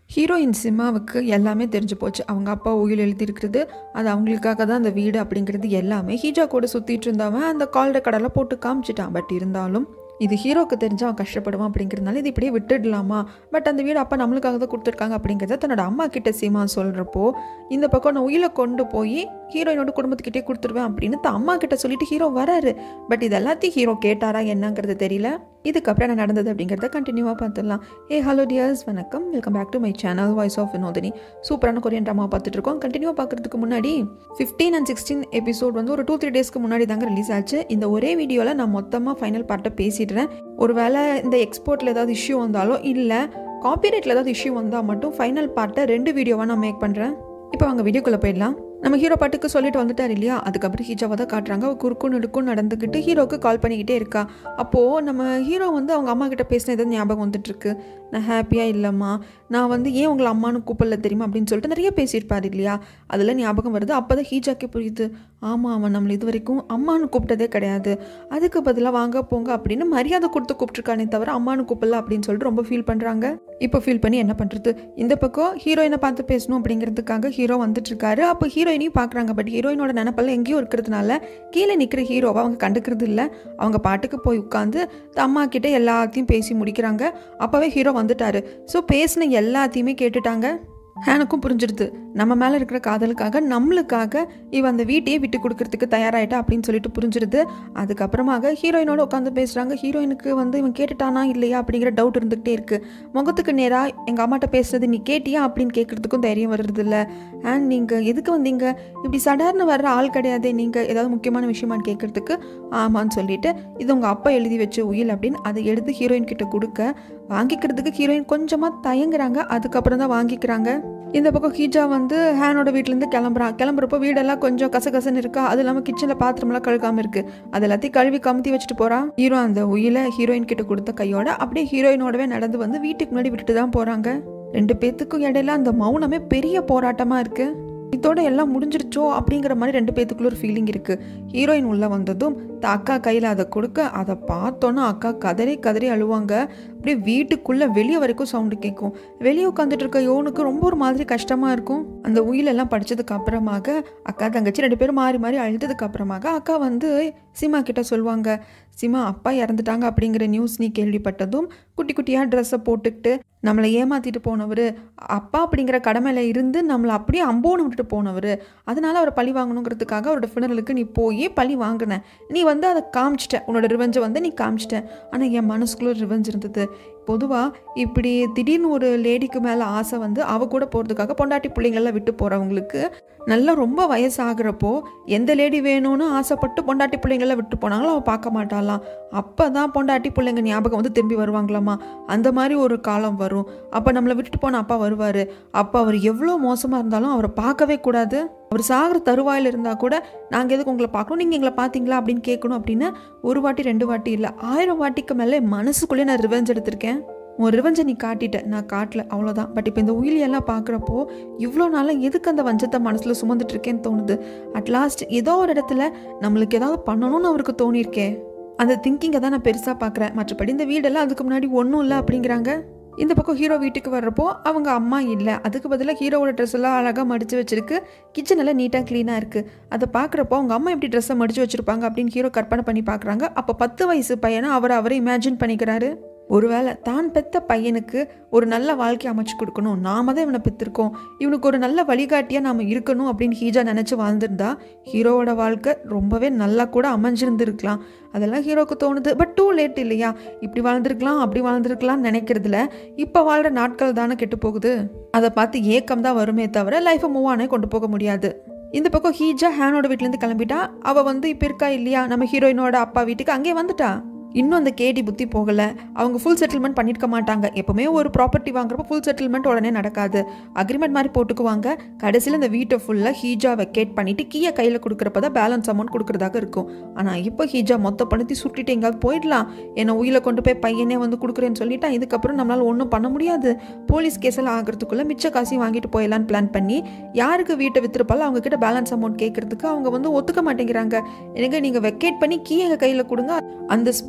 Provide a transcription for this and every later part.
heroine சிம்மாவுக்கு எல்லாமே தெரிஞ்சு போச்சு அவங்க அப்பா உயில் எழுதியிருக்கிறது அது அவங்களுக்காக தான் அந்த வீடு அப்படிங்கிறது எல்லாமே ஹீஜா கூட சுற்றிட்டு இருந்தவன் அந்த கால்ட கடலை போட்டு காமிச்சிட்டான் பட் இருந்தாலும் இது ஹீரோக்கு தெரிஞ்சா அவன் கஷ்டப்படுவான் அப்படிங்கிறதுனால இது இப்படியே விட்டுடலாமா பட் அந்த வீடு அப்பா நம்மளுக்காக தான் கொடுத்துருக்காங்க அப்படிங்கிறத தன்னோட அம்மா கிட்ட சீமா சொல்கிறப்போ இந்த பக்கம் நான் உயிரை கொண்டு போய் ஹீரோயினோட குடும்பத்துக்கிட்டே கொடுத்துருவேன் அப்படின்னு தான் அம்மா கிட்ட சொல்லிட்டு ஹீரோ வராரு பட் இது எல்லாத்தையும் ஹீரோ கேட்டாரா என்னங்கிறது தெரியல இதுக்கப்புறம் என்ன நடந்தது அப்படிங்கிறத கண்டினியூவாக பார்த்துடலாம் ஏ ஹலோ டியர்ஸ் வணக்கம் welcome back to my channel voice of Vinodhini சூப்பரான கொரியன் ட்ராமா பார்த்துட்டு இருக்கோம் கண்டினியூவாக பார்க்குறதுக்கு முன்னாடி ஃபிஃப்டீன் அண்ட் சிக்ஸ்டீன் எபிசோட் வந்து ஒரு டூ த்ரீ டேஸ்க்கு முன்னாடி தாங்க ரிலீஸ் ஆச்சு இந்த ஒரே வீடியோவில் நான் மொத்தமாக ஃபைனல் பார்ட்டை பேசிடுறேன் ஒருவேளை இந்த எக்ஸ்போர்ட்டில் ஏதாவது இஷ்யூ வந்தாலோ இல்லை காப்பிரைட்டில் ஏதாவது இஷ்யூ வந்தால் மட்டும் ஃபைனல் பார்ட்டை ரெண்டு வீடியோவாக நான் மேக் பண்ணுறேன் இப்போ அவங்க வீடியோக்குள்ளே போயிடலாம் நம்ம ஹீரோ பாட்டுக்கு சொல்லிட்டு வந்துட்டார் இல்லையா அதுக்கப்புறம் ஹீஜாவை தான் காட்டுறாங்க அவள் குறுக்கும் நெடுக்கும் நடந்துக்கிட்டு ஹீரோக்கு கால் பண்ணிக்கிட்டே இருக்கா அப்போது நம்ம ஹீரோ வந்து அவங்க அம்மா கிட்ட பேசின ஏதாவது ஞாபகம் வந்துட்டு இருக்கு நான் ஹாப்பியாக இல்லைம்மா நான் வந்து ஏன் உங்களை அம்மானு கூப்பிடல தெரியுமா அப்படின்னு சொல்லிட்டு நிறைய பேசியிருப்பார் இல்லையா அதில் ஞாபகம் வருது அப்போ தான் ஹீஜாக்கே புரியுது ஆமாம் அவன் நம்மளை இது வரைக்கும் அம்மானு கூப்பிட்டதே கிடையாது அதுக்கு பதிலாக வாங்க போங்க அப்படின்னு மரியாதை கொடுத்து கூப்பிட்ருக்கானே தவிர அம்மானு கூப்பிடல அப்படின்னு சொல்லிட்டு ரொம்ப ஃபீல் பண்ணுறாங்க இப்போ ஃபீல் பண்ணி என்ன பண்ணுறது இந்த பக்கம் ஹீரோயினை பார்த்து பேசணும் அப்படிங்கிறதுக்காக ஹீரோ வந்துட்டு இருக்காரு அப்போ ஹீரோயினையும் பார்க்குறாங்க பட் ஹீரோயினோட நினப்பெல்லாம் எங்கேயும் இருக்கிறதுனால கீழே நிற்கிற ஹீரோவை அவங்க கண்டுக்கிறது இல்லை அவங்க பாட்டுக்கு போய் உட்காந்து அம்மா கிட்ட எல்லாத்தையும் பேசி முடிக்கிறாங்க அப்போவே ஹீரோ வந்துட்டாரு ஸோ பேசின எல்லாத்தையுமே கேட்டுட்டாங்க ஹேனுக்கும் புரிஞ்சிடுது நம்ம மேலே இருக்கிற காதலுக்காக நம்மளுக்காக இவ அந்த வீட்டையே விட்டு கொடுக்கறதுக்கு தயாராகிட்டா அப்படின்னு சொல்லிட்டு புரிஞ்சிடுது அதுக்கப்புறமாக ஹீரோயினோட உட்காந்து பேசுகிறாங்க ஹீரோயினுக்கு வந்து இவன் கேட்டுட்டானா இல்லையா அப்படிங்கிற டவுட் இருந்துகிட்டே இருக்குது முகத்துக்கு நேராக எங்கள் அம்மாட்ட பேசுறது நீ கேட்டியா அப்படின்னு கேட்குறதுக்கும் தைரியம் வருது இல்லை அண்ட் நீங்கள் எதுக்கு வந்தீங்க இப்படி சடார்னு வர்ற ஆள் கிடையாதே நீங்கள் ஏதாவது முக்கியமான விஷயமான்னு கேட்குறதுக்கு ஆமான்னு சொல்லிட்டு இது உங்கள் அப்பா எழுதி வச்ச உயில் அப்படின்னு அதை எடுத்து ஹீரோயின் கிட்ட கொடுக்க வாங்கிக்கிறதுக்கு ஹீரோயின் கொஞ்சமாக தயங்குறாங்க அதுக்கப்புறம் தான் வாங்கிக்கிறாங்க இந்த பக்கம் ஹீஜா வந்து ஹேனோட வீட்டிலேருந்து கிளம்புறான் கிளம்புறப்போ வீடெல்லாம் கொஞ்சம் கசகசன்னு இருக்கா அது இல்லாமல் கிச்சனில் பாத்திரமெல்லாம் கழுகாமல் இருக்கு அது எல்லாத்தையும் கழுவி கமுத்தி வச்சுட்டு போகிறான் ஹீரோ அந்த உயில ஹீரோயின் கிட்ட கொடுத்த கையோட அப்படியே ஹீரோயினோடவே நடந்து வந்து வீட்டுக்கு முன்னாடி விட்டுட்டு தான் போகிறாங்க ரெண்டு பேத்துக்கும் இடையில அந்த மௌனமே பெரிய போராட்டமாக இருக்குது இதோட எல்லாம் முடிஞ்சிருச்சோ அப்படிங்கிற மாதிரி ரெண்டு பேத்துக்குள்ள ஒரு ஃபீலிங் இருக்குது ஹீரோயின் உள்ளே வந்ததும் த அக்கா கையில் அதை கொடுக்க அதை பார்த்தோன்னா அக்கா கதறி கதறி அழுவாங்க அப்படியே வீட்டுக்குள்ளே வெளியே வரைக்கும் சவுண்டு கேட்கும் வெளியே உட்காந்துட்டு இருக்க யோனுக்கு ரொம்ப ஒரு மாதிரி கஷ்டமாக இருக்கும் அந்த உயிலெல்லாம் படித்ததுக்கு அப்புறமாக அக்கா தங்கச்சி ரெண்டு பேரும் மாறி மாறி அழுததுக்கு அப்புறமாக அக்கா வந்து சிமா கிட்ட சொல்லுவாங்க சிமா அப்பா இறந்துட்டாங்க அப்படிங்கிற நியூஸ் நீ கேள்விப்பட்டதும் குட்டி குட்டியாக ட்ரெஸ்ஸை போட்டுக்கிட்டு நம்மளை ஏமாற்றிட்டு போனவர் அப்பா அப்படிங்கிற கடமையில் இருந்து நம்மளை அப்படியே அம்போன்னு விட்டுட்டு போனவர் அதனால அவரை பழி வாங்கணுங்கிறதுக்காக அவரோட ஃபினரலுக்கு நீ போய் பழி வாங்கின நீ வந்து அதை காமிச்சிட்ட உன்னோட ரிவெஞ்சை வந்து நீ காமிச்சிட்ட ஆனால் என் மனசுக்குள்ள ரிவெஞ்ச் இருந்தது பொதுவாக இப்படி திடீர்னு ஒரு லேடிக்கு மேலே ஆசை வந்து அவ கூட போகிறதுக்காக பொண்டாட்டி பிள்ளைங்களெல்லாம் விட்டு போகிறவங்களுக்கு நல்லா ரொம்ப வயசாகிறப்போ எந்த லேடி வேணும்னு ஆசைப்பட்டு பொண்டாட்டி பிள்ளைங்கள விட்டு போனாங்களோ அவள் பார்க்க மாட்டாளாம் அப்போ தான் பொண்டாட்டி பிள்ளைங்க ஞாபகம் வந்து திரும்பி வருவாங்களாமா அந்த மாதிரி ஒரு காலம் வரும் அப்போ நம்மளை விட்டுட்டு போன அப்பா வருவார் அப்போ அவர் எவ்வளோ மோசமாக இருந்தாலும் அவரை பார்க்கவே கூடாது அவர் சாகிற தருவாயில் இருந்தால் கூட நாங்கள் எதுக்கு உங்களை பார்க்கணும் நீங்கள் எங்களை பார்த்தீங்களா அப்படின்னு கேட்கணும் அப்படின்னு ஒரு வாட்டி ரெண்டு வாட்டி இல்லை ஆயிரம் வாட்டிக்கு மேலே மனசுக்குள்ளே நான் ரிவெஞ்ச் எடுத்திருக்கேன் உன் ரிவெஞ்சை நீ காட்டிட்ட நான் காட்டல அவ்வளோதான் பட் இப்போ இந்த உயிலியெல்லாம் பார்க்குறப்போ இவ்வளோ நாளாக எதுக்கு அந்த வஞ்சத்தை மனசில் சுமந்துட்டு இருக்கேன்னு தோணுது அட்லாஸ்ட் ஏதோ ஒரு இடத்துல நம்மளுக்கு ஏதாவது பண்ணணும்னு அவருக்கு தோணியிருக்கே அந்த திங்கிங்கை தான் நான் பெருசாக பார்க்குறேன் மற்றபடி இந்த வீடெல்லாம் அதுக்கு முன்னாடி ஒன்றும் இல்லை அப்படிங்கிறாங்க இந்த பக்கம் ஹீரோ வீட்டுக்கு வர்றப்போ அவங்க அம்மா இல்லை அதுக்கு பதிலாக ஹீரோவோட ட்ரெஸ் எல்லாம் அழகாக மடித்து வச்சிருக்கு கிச்சன் எல்லாம் நீட்டாக க்ளீனாக இருக்குது அதை பார்க்குறப்போ அவங்க அம்மா எப்படி ட்ரெஸ்ஸை மடித்து வச்சுருப்பாங்க அப்படின்னு ஹீரோ கற்பனை பண்ணி பார்க்குறாங்க அப்போ பத்து வயசு பையனை அவர் அவரை இமேஜின் பண்ணிக்கிறாரு ஒருவேளை தான் பெத்த பையனுக்கு ஒரு நல்ல வாழ்க்கையை அமைச்சு கொடுக்கணும் நாம தான் இவனை பெற்றிருக்கோம் இவனுக்கு ஒரு நல்ல வழிகாட்டியாக நாம் இருக்கணும் அப்படின்னு ஹீஜா நினச்சி வாழ்ந்திருந்தா ஹீரோவோட வாழ்க்கை ரொம்பவே நல்லா கூட அமைஞ்சிருந்துருக்கலாம் அதெல்லாம் ஹீரோக்கு தோணுது பட் டூ லேட் இல்லையா இப்படி வாழ்ந்திருக்கலாம் அப்படி வாழ்ந்திருக்கலாம்னு நினைக்கிறதுல இப்போ வாழ்கிற நாட்கள் தானே கெட்டு போகுது அதை பார்த்து ஏக்கம் தான் வருமே தவிர லைஃப்பை மூவ் ஆனே கொண்டு போக முடியாது இந்த பக்கம் ஹீஜா ஹேனோட வீட்டிலேருந்து கிளம்பிட்டா அவள் வந்து இப்போ இருக்கா இல்லையா நம்ம ஹீரோயினோட அப்பா வீட்டுக்கு அங்கே வந்துட்டா இன்னும் அந்த கேடி புத்தி போகலை அவங்க ஃபுல் செட்டில்மெண்ட் பண்ணியிருக்க மாட்டாங்க எப்போவுமே ஒரு ப்ராப்பர்ட்டி வாங்குறப்போ ஃபுல் செட்டில்மெண்ட் உடனே நடக்காது அக்ரிமெண்ட் மாதிரி போட்டுக்குவாங்க கடைசியில் இந்த வீட்டை ஃபுல்லாக ஹீஜா வெக்கேட் பண்ணிவிட்டு கீயை கையில் கொடுக்குறப்ப தான் பேலன்ஸ் அமௌண்ட் கொடுக்குறதாக இருக்கும் ஆனால் இப்போ ஹீஜா மொத்த பணத்தை சுட்டிட்டு எங்கேயாவது போயிடலாம் என்னை உயிரை கொண்டு போய் பையனே வந்து கொடுக்குறேன்னு சொல்லிட்டா இதுக்கப்புறம் நம்மளால் ஒன்றும் பண்ண முடியாது போலீஸ் கேஸில் ஆகிறதுக்குள்ளே மிச்ச காசையும் வாங்கிட்டு போயிடலான்னு பிளான் பண்ணி யாருக்கு வீட்டை விற்றுருப்பாலும் அவங்க கிட்ட பேலன்ஸ் அமௌண்ட் கேட்கறதுக்கு அவங்க வந்து ஒத்துக்க மாட்டேங்கிறாங்க எனக்கு நீங்கள் வெக்கேட் பண்ணி கீ எங்கள் கையில் கொடுங்க அந்த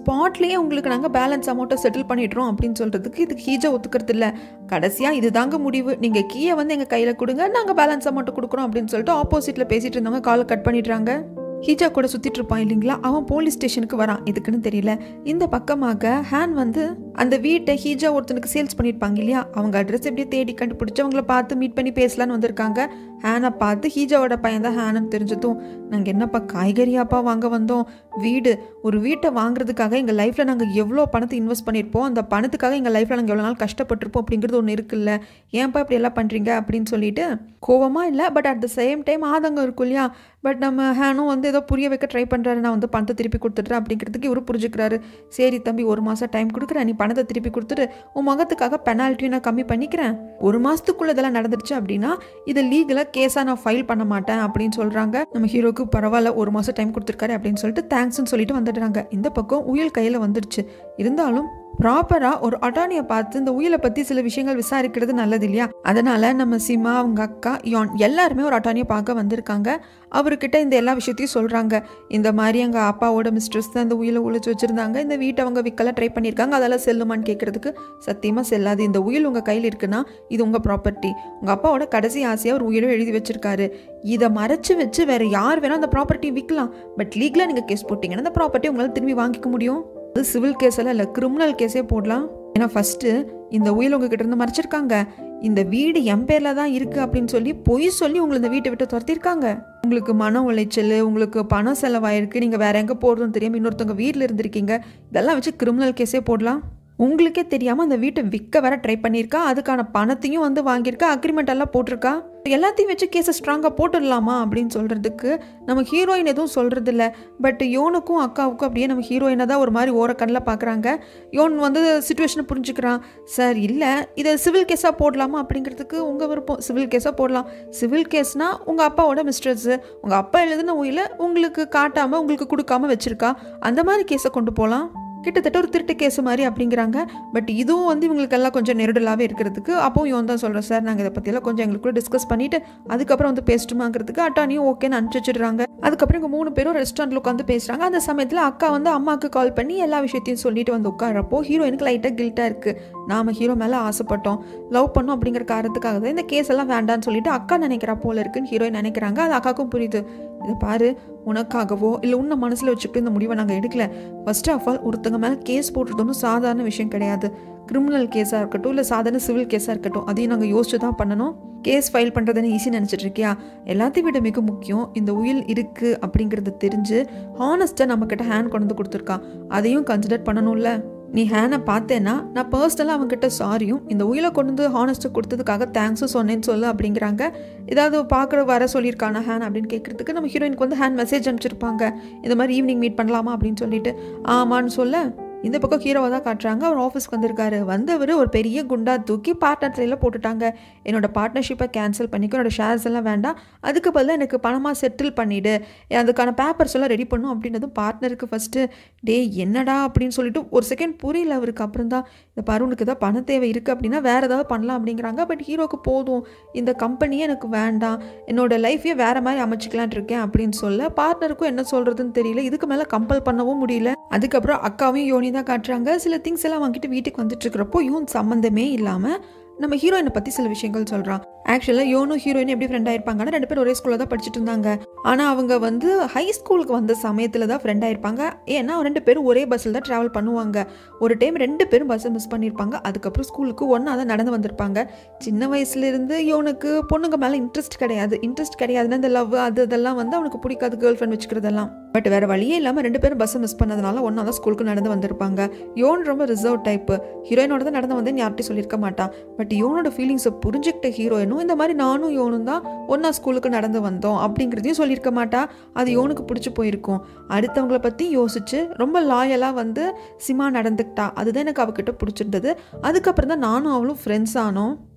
ஸ்பாட்லேயே உங்களுக்கு நாங்கள் பேலன்ஸ் அமௌண்ட்டை செட்டில் பண்ணிடுறோம் அப்படின்னு சொல்கிறதுக்கு இதுக்கு ஹீஜா ஒத்துக்கிறது இல்லை கடைசியாக இது தாங்க முடிவு நீங்கள் கீயை வந்து எங்கள் கையில் கொடுங்க நாங்கள் பேலன்ஸ் அமௌண்ட்டை கொடுக்குறோம் அப்படின்னு சொல்லிட்டு ஆப்போசிட்டில் பேசிகிட்டு இருந்தவங்க காலை கட் பண்ணிடுறாங்க ஹீஜா கூட சுற்றிட்டு இருப்பான் இல்லைங்களா அவன் போலீஸ் ஸ்டேஷனுக்கு வரான் எதுக்குன்னு தெரியல இந்த பக்கமாக ஹேன் வந்து அந்த வீட்டை ஹீஜா ஒருத்தனுக்கு சேல்ஸ் பண்ணியிருப்பாங்க இல்லையா அவங்க அட்ரஸ் எப்படியே தேடி கண்டுபிடிச்சி அவங்கள பார்த்து மீட் பண்ணி பேசலான்னு வந்திருக்காங்க ஹேனை பார்த்து ஹீஜாவோட பையன் தான் ஹேனன்னு தெரிஞ்சதும் நாங்கள் என்னப்பா காய்கறியாப்பா வாங்க வந்தோம் வீடு ஒரு வீட்டை வாங்குறதுக்காக எங்கள் லைஃப்பில் நாங்கள் எவ்வளோ பணத்தை இன்வெஸ்ட் பண்ணியிருப்போம் அந்த பணத்துக்காக எங்கள் லைஃப்பில் நாங்கள் எவ்வளோ நாள் கஷ்டப்பட்டிருப்போம் அப்படிங்கிறது ஒன்று இருக்குல்ல ஏன்ப்பா இப்படி எல்லாம் பண்ணுறீங்க அப்படின்னு சொல்லிட்டு கோவமாக இல்லை but at the same time ஆதங்கம் இருக்கும் இல்லையா பட் நம்ம ஹேனும் வந்து ஏதோ புரிய வைக்க ட்ரை பண்ணுறாரு நான் வந்து பணத்தை திருப்பி கொடுத்துட்றேன் அப்படிங்கிறதுக்கு இவர் புரிஞ்சுக்கிறாரு சரி தம்பி ஒரு மாதம் டைம் கொடுக்குறேன் நீ பணத்தை திருப்பி கொடுத்துட்டு உன் முகத்துக்காக பெனால்ட்டியும் நான் கம்மி பண்ணிக்கிறேன் ஒரு மாதத்துக்குள்ளே இதெல்லாம் நடந்துருச்சு அப்படின்னா இதை லீகலாக கேஸாக நான் ஃபைல் பண்ண மாட்டேன் அப்படின்னு சொல்கிறாங்க நம்ம ஹீரோக்கு பரவாயில்ல ஒரு மாதம் டைம் கொடுத்துருக்காரு அப்படின்னு சொல்லிட்டு தேங்க்ஸ்னு சொல்லிட்டு வந்துடுறாங்க இந்த பக்கம் உயில் கையில் வந்துடுச்சு இருந்தாலும் ப்ராப்பராக ஒரு அட்டானியை பார்த்து இந்த உயிலை பற்றி சில விஷயங்கள் விசாரிக்கிறது நல்லது இல்லையா அதனால் நம்ம சிமா அவங்க அக்கா யான் எல்லாருமே ஒரு அட்டானியை பார்க்க வந்திருக்காங்க அவர்கிட்ட இந்த எல்லா விஷயத்தையும் சொல்கிறாங்க இந்த மாதிரி எங்கள் அப்பாவோட மிஸ்ட்ரஸ் தான் இந்த உயிலை ஒழிச்சு வச்சுருந்தாங்க இந்த வீட்டை அவங்க விற்கலாம் ட்ரை பண்ணியிருக்காங்க அதெல்லாம் செல்லுமான்னு கேட்குறதுக்கு சத்தியமாக செல்லாது இந்த உயில் உங்கள் கையில் இருக்குன்னா இது உங்கள் ப்ராப்பர்ட்டி உங்கள் அப்பாவோட கடைசி ஆசையாக ஒரு உயிலும் எழுதி வச்சிருக்காரு இதை மறைச்சு வச்சு வேறு யார் வேணால் அந்த ப்ராப்பர்ட்டி விற்கலாம் பட் லீகலாக நீங்கள் கேஸ் போட்டிங்கன்னா அந்த ப்ராப்பர்ட்டி உங்களால் திரும்பி வாங்கிக்க முடியும் அது சிவில் கேஸ் எல்லாம் இல்லை கிரிமினல் கேஸே போடலாம் ஏன்னா ஃபஸ்ட்டு இந்த உயில் உங்ககிட்ட இருந்து மறைச்சிருக்காங்க இந்த வீடு என் பேரில் தான் இருக்குது அப்படின்னு சொல்லி பொய் சொல்லி உங்களை இந்த வீட்டை விட்டு துரத்திருக்காங்க உங்களுக்கு மன உளைச்சல் உங்களுக்கு பணம் செலவாயிருக்கு நீங்கள் வேற எங்கே போடுறதுன்னு தெரியாமல் இன்னொருத்தவங்க வீட்டில் இருந்திருக்கீங்க இதெல்லாம் வச்சு கிரிமினல் கேஸே போடலாம் உங்களுக்கே தெரியாமல் அந்த வீட்டை விற்க வேற ட்ரை பண்ணியிருக்கா அதுக்கான பணத்தையும் வந்து வாங்கியிருக்கா அக்ரிமெண்ட் எல்லாம் போட்டிருக்கா எல்லாத்தையும் வச்சு கேஸை ஸ்ட்ராங்காக போட்டுடலாமா அப்படின்னு சொல்கிறதுக்கு நம்ம ஹீரோயின் எதுவும் சொல்கிறது இல்லை பட் யோனுக்கும் அக்காவுக்கும் அப்படியே நம்ம ஹீரோயினை தான் ஒரு மாதிரி ஓரக்கண்ணில் பார்க்குறாங்க யோன் வந்து சுச்சுவேஷனை புரிஞ்சுக்கிறான் சார் இல்லை இதை சிவில் கேஸாக போடலாமா அப்படிங்கிறதுக்கு உங்கள் விருப்பம் சிவில் கேஸாக போடலாம் சிவில் கேஸ்னால் உங்கள் அப்பாவோட மிஸ்ட்ரஸ்ஸு உங்கள் அப்பா எழுதின உயில உங்களுக்கு காட்டாமல் உங்களுக்கு கொடுக்காம வச்சுருக்கா அந்த மாதிரி கேஸை கொண்டு போகலாம் கிட்டத்தட்ட ஒரு திருட்டு கேஸ் மாதிரி அப்படிங்கிறாங்க பட் இதுவும் வந்து இவங்களுக்கெல்லாம் கொஞ்சம் நெருடலாகவே இருக்கிறதுக்கு அப்பவும் இவன் தான் சொல்கிறேன் சார் நாங்கள் இதை பற்றியெல்லாம் கொஞ்சம் எங்களுக்குள்ள டிஸ்கஸ் பண்ணிவிட்டு அதுக்கப்புறம் வந்து பேசட்டுமாங்கிறதுக்கு அட்டானியும் ஓகேன்னு அனுப்பிச்சி வச்சிடுறாங்க அதுக்கப்புறம் இங்கே மூணு பேரும் ரெஸ்டாரண்ட்டில் உட்காந்து பேசுகிறாங்க அந்த சமயத்தில் அக்கா வந்து அம்மாவுக்கு கால் பண்ணி எல்லா விஷயத்தையும் சொல்லிட்டு வந்து உட்காரப்போ ஹீரோயினுக்கு லைட்டாக கில்ட்டாக இருக்குது நாம் ஹீரோ மேலே ஆசைப்பட்டோம் லவ் பண்ணோம் அப்படிங்கிற காரணத்துக்காக தான் இந்த கேஸ் எல்லாம் வேண்டான்னு சொல்லிட்டு அக்கா நினைக்கிறா போல இருக்குன்னு ஹீரோயின் நினைக்கிறாங்க அது அக்காவுக்கும் புரியுது இதை பாரு உனக்காகவோ இல்லை உன்னை மனசில் வச்சுக்கிட்டு இந்த முடிவை நாங்கள் எடுக்கல ஃபர்ஸ்ட் ஆஃப் ஆல் ஒருத்தங்க மேலே கேஸ் போடுறது ஒன்றும் சாதாரண விஷயம் கிடையாது கிரிமினல் கேஸாக இருக்கட்டும் இல்லை சாதாரண சிவில் கேஸாக இருக்கட்டும் அதையும் நாங்கள் யோசிச்சு தான் பண்ணணும் கேஸ் ஃபைல் பண்ணுறதுன்னு ஈஸி நினச்சிட்டு இருக்கியா எல்லாத்தையும் விட மிக முக்கியம் இந்த உயில் இருக்குது அப்படிங்கிறது தெரிஞ்சு ஹானஸ்ட்டாக நம்மக்கிட்ட ஹேண்ட் கொண்டு வந்து கொடுத்துருக்கா அதையும் கன்சிடர் பண்ணணும்ல நீ ஹேனை பார்த்தேன்னா நான் பர்சனலாக அவங்ககிட்ட சாரியும் இந்த உயிலை கொண்டு வந்து ஹானஸ்ட்டு கொடுத்ததுக்காக தேங்க்ஸும் சொன்னேன்னு சொல்லு அப்படிங்கிறாங்க ஏதாவது பார்க்குற வர சொல்லியிருக்கானா ஹேன் அப்படின்னு கேட்குறதுக்கு நம்ம ஹீரோயினுக்கு வந்து ஹேண்ட் மெசேஜ் அனுப்பிச்சிருப்பாங்க இந்த மாதிரி ஈவினிங் மீட் பண்ணலாமா அப்படின்னு சொல்லிட்டு ஆமான்னு சொல்ல இந்த பக்கம் ஹீரோவை தான் காட்டுறாங்க அவர் ஆஃபீஸ்க்கு வந்திருக்காரு வந்தவர் ஒரு பெரிய குண்டா தூக்கி பார்ட்னர் ட்ரையில் போட்டுட்டாங்க என்னோட பார்ட்னர்ஷிப்பை கேன்சல் பண்ணிக்கோ என்னோட ஷேர்ஸ் எல்லாம் வேண்டாம் அதுக்கு பதிலாக எனக்கு பணமாக செட்டில் பண்ணிவிடு அதுக்கான பேப்பர்ஸ் எல்லாம் ரெடி பண்ணும் அப்படின்னதும் பார்ட்னருக்கு ஃபஸ்ட்டு டே என்னடா அப்படின்னு சொல்லிட்டு ஒரு செகண்ட் புரியல அவருக்கு அப்புறம் தான் இந்த பருவனுக்கு ஏதாவது பண தேவை இருக்குது அப்படின்னா வேறு ஏதாவது பண்ணலாம் அப்படிங்கிறாங்க பட் ஹீரோக்கு போதும் இந்த கம்பெனியே எனக்கு வேண்டாம் என்னோட லைஃபையே வேறு மாதிரி அமைச்சிக்கலான் இருக்கேன் அப்படின்னு சொல்ல பார்ட்னருக்கும் என்ன சொல்கிறதுன்னு தெரியல இதுக்கு மேலே கம்பல் பண்ணவும் முடியல அதுக்கப்புறம் அக்காவையும் யோனி தான் காட்டுறாங்க சில திங்ஸ் எல்லாம் வாங்கிட்டு வீட்டுக்கு வந்துட்டு இருக்கிறப்போ இவன் சம்மந்தமே இல்லாமல் நம்ம ஹீரோயினை பற்றி சில விஷயங்கள் சொல்கிறான் ஆக்சுவலாக யோனும் ஹீரோயினும் எப்படி ஃப்ரெண்ட் ஆயிருப்பாங்கன்னா ரெண்டு பேரும் ஒரே ஸ்கூலில் தான் படிச்சுட்டு இருந்தாங்க ஆனால் அவங்க வந்து ஹை ஸ்கூலுக்கு வந்த சமயத்தில் தான் ஃப்ரெண்ட் ஆயிருப்பாங்க ஏன்னா ரெண்டு பேரும் ஒரே பஸ்ஸில் தான் ட்ராவல் பண்ணுவாங்க ஒரு டைம் ரெண்டு பேரும் பஸ்ஸை மிஸ் பண்ணியிருப்பாங்க அதுக்கப்புறம் ஸ்கூலுக்கு ஒன்றா தான் நடந்து வந்திருப்பாங்க சின்ன வயசுலேருந்து யோனுக்கு பொண்ணுங்க மேலே இன்ட்ரெஸ்ட் கிடையாது இன்ட்ரெஸ்ட் கிடையாதுன்னா இந்த லவ் அது இதெல்லாம் வந்து அவனுக்கு பிடிக்காது கேர்ள் ஃப்ரெண்ட் வச்சுக்கிறதெல்லாம் பட் வேறு வழியே இல்லாமல் ரெண்டு பேரும் பஸ்ஸை மிஸ் பண்ணதுனால ஒன்றா தான் ஸ்கூலுக்கு நடந்து வந்திருப்பாங்க யோன் ரொம்ப ரிசர்வ் டைப்பு ஹீரோயினோட தான் நடந்து வந்தேன்னு யார்கிட்டையும் சொல்லியிருக்க மாட்டான் பட் யோனோட ஃபீலிங்ஸை புரிஞ்சுக்கிட்ட ஹீரோயினும் இந்த மாதிரி நானும் யோனும் தான் ஒன்றா ஸ்கூலுக்கு நடந்து வந்தோம் அப்படிங்கிறதையும் சொல்லியிருக்க மாட்டா அது யோனுக்கு பிடிச்சி போயிருக்கும் அடுத்தவங்கள பற்றி யோசிச்சு ரொம்ப லாயலாக வந்து சிமா நடந்துக்கிட்டா அதுதான் எனக்கு அவகிட்ட பிடிச்சிருந்தது அதுக்கப்புறம் தான் நானும் அவளும் ஃப்ரெண்ட்ஸ் ஆனோம்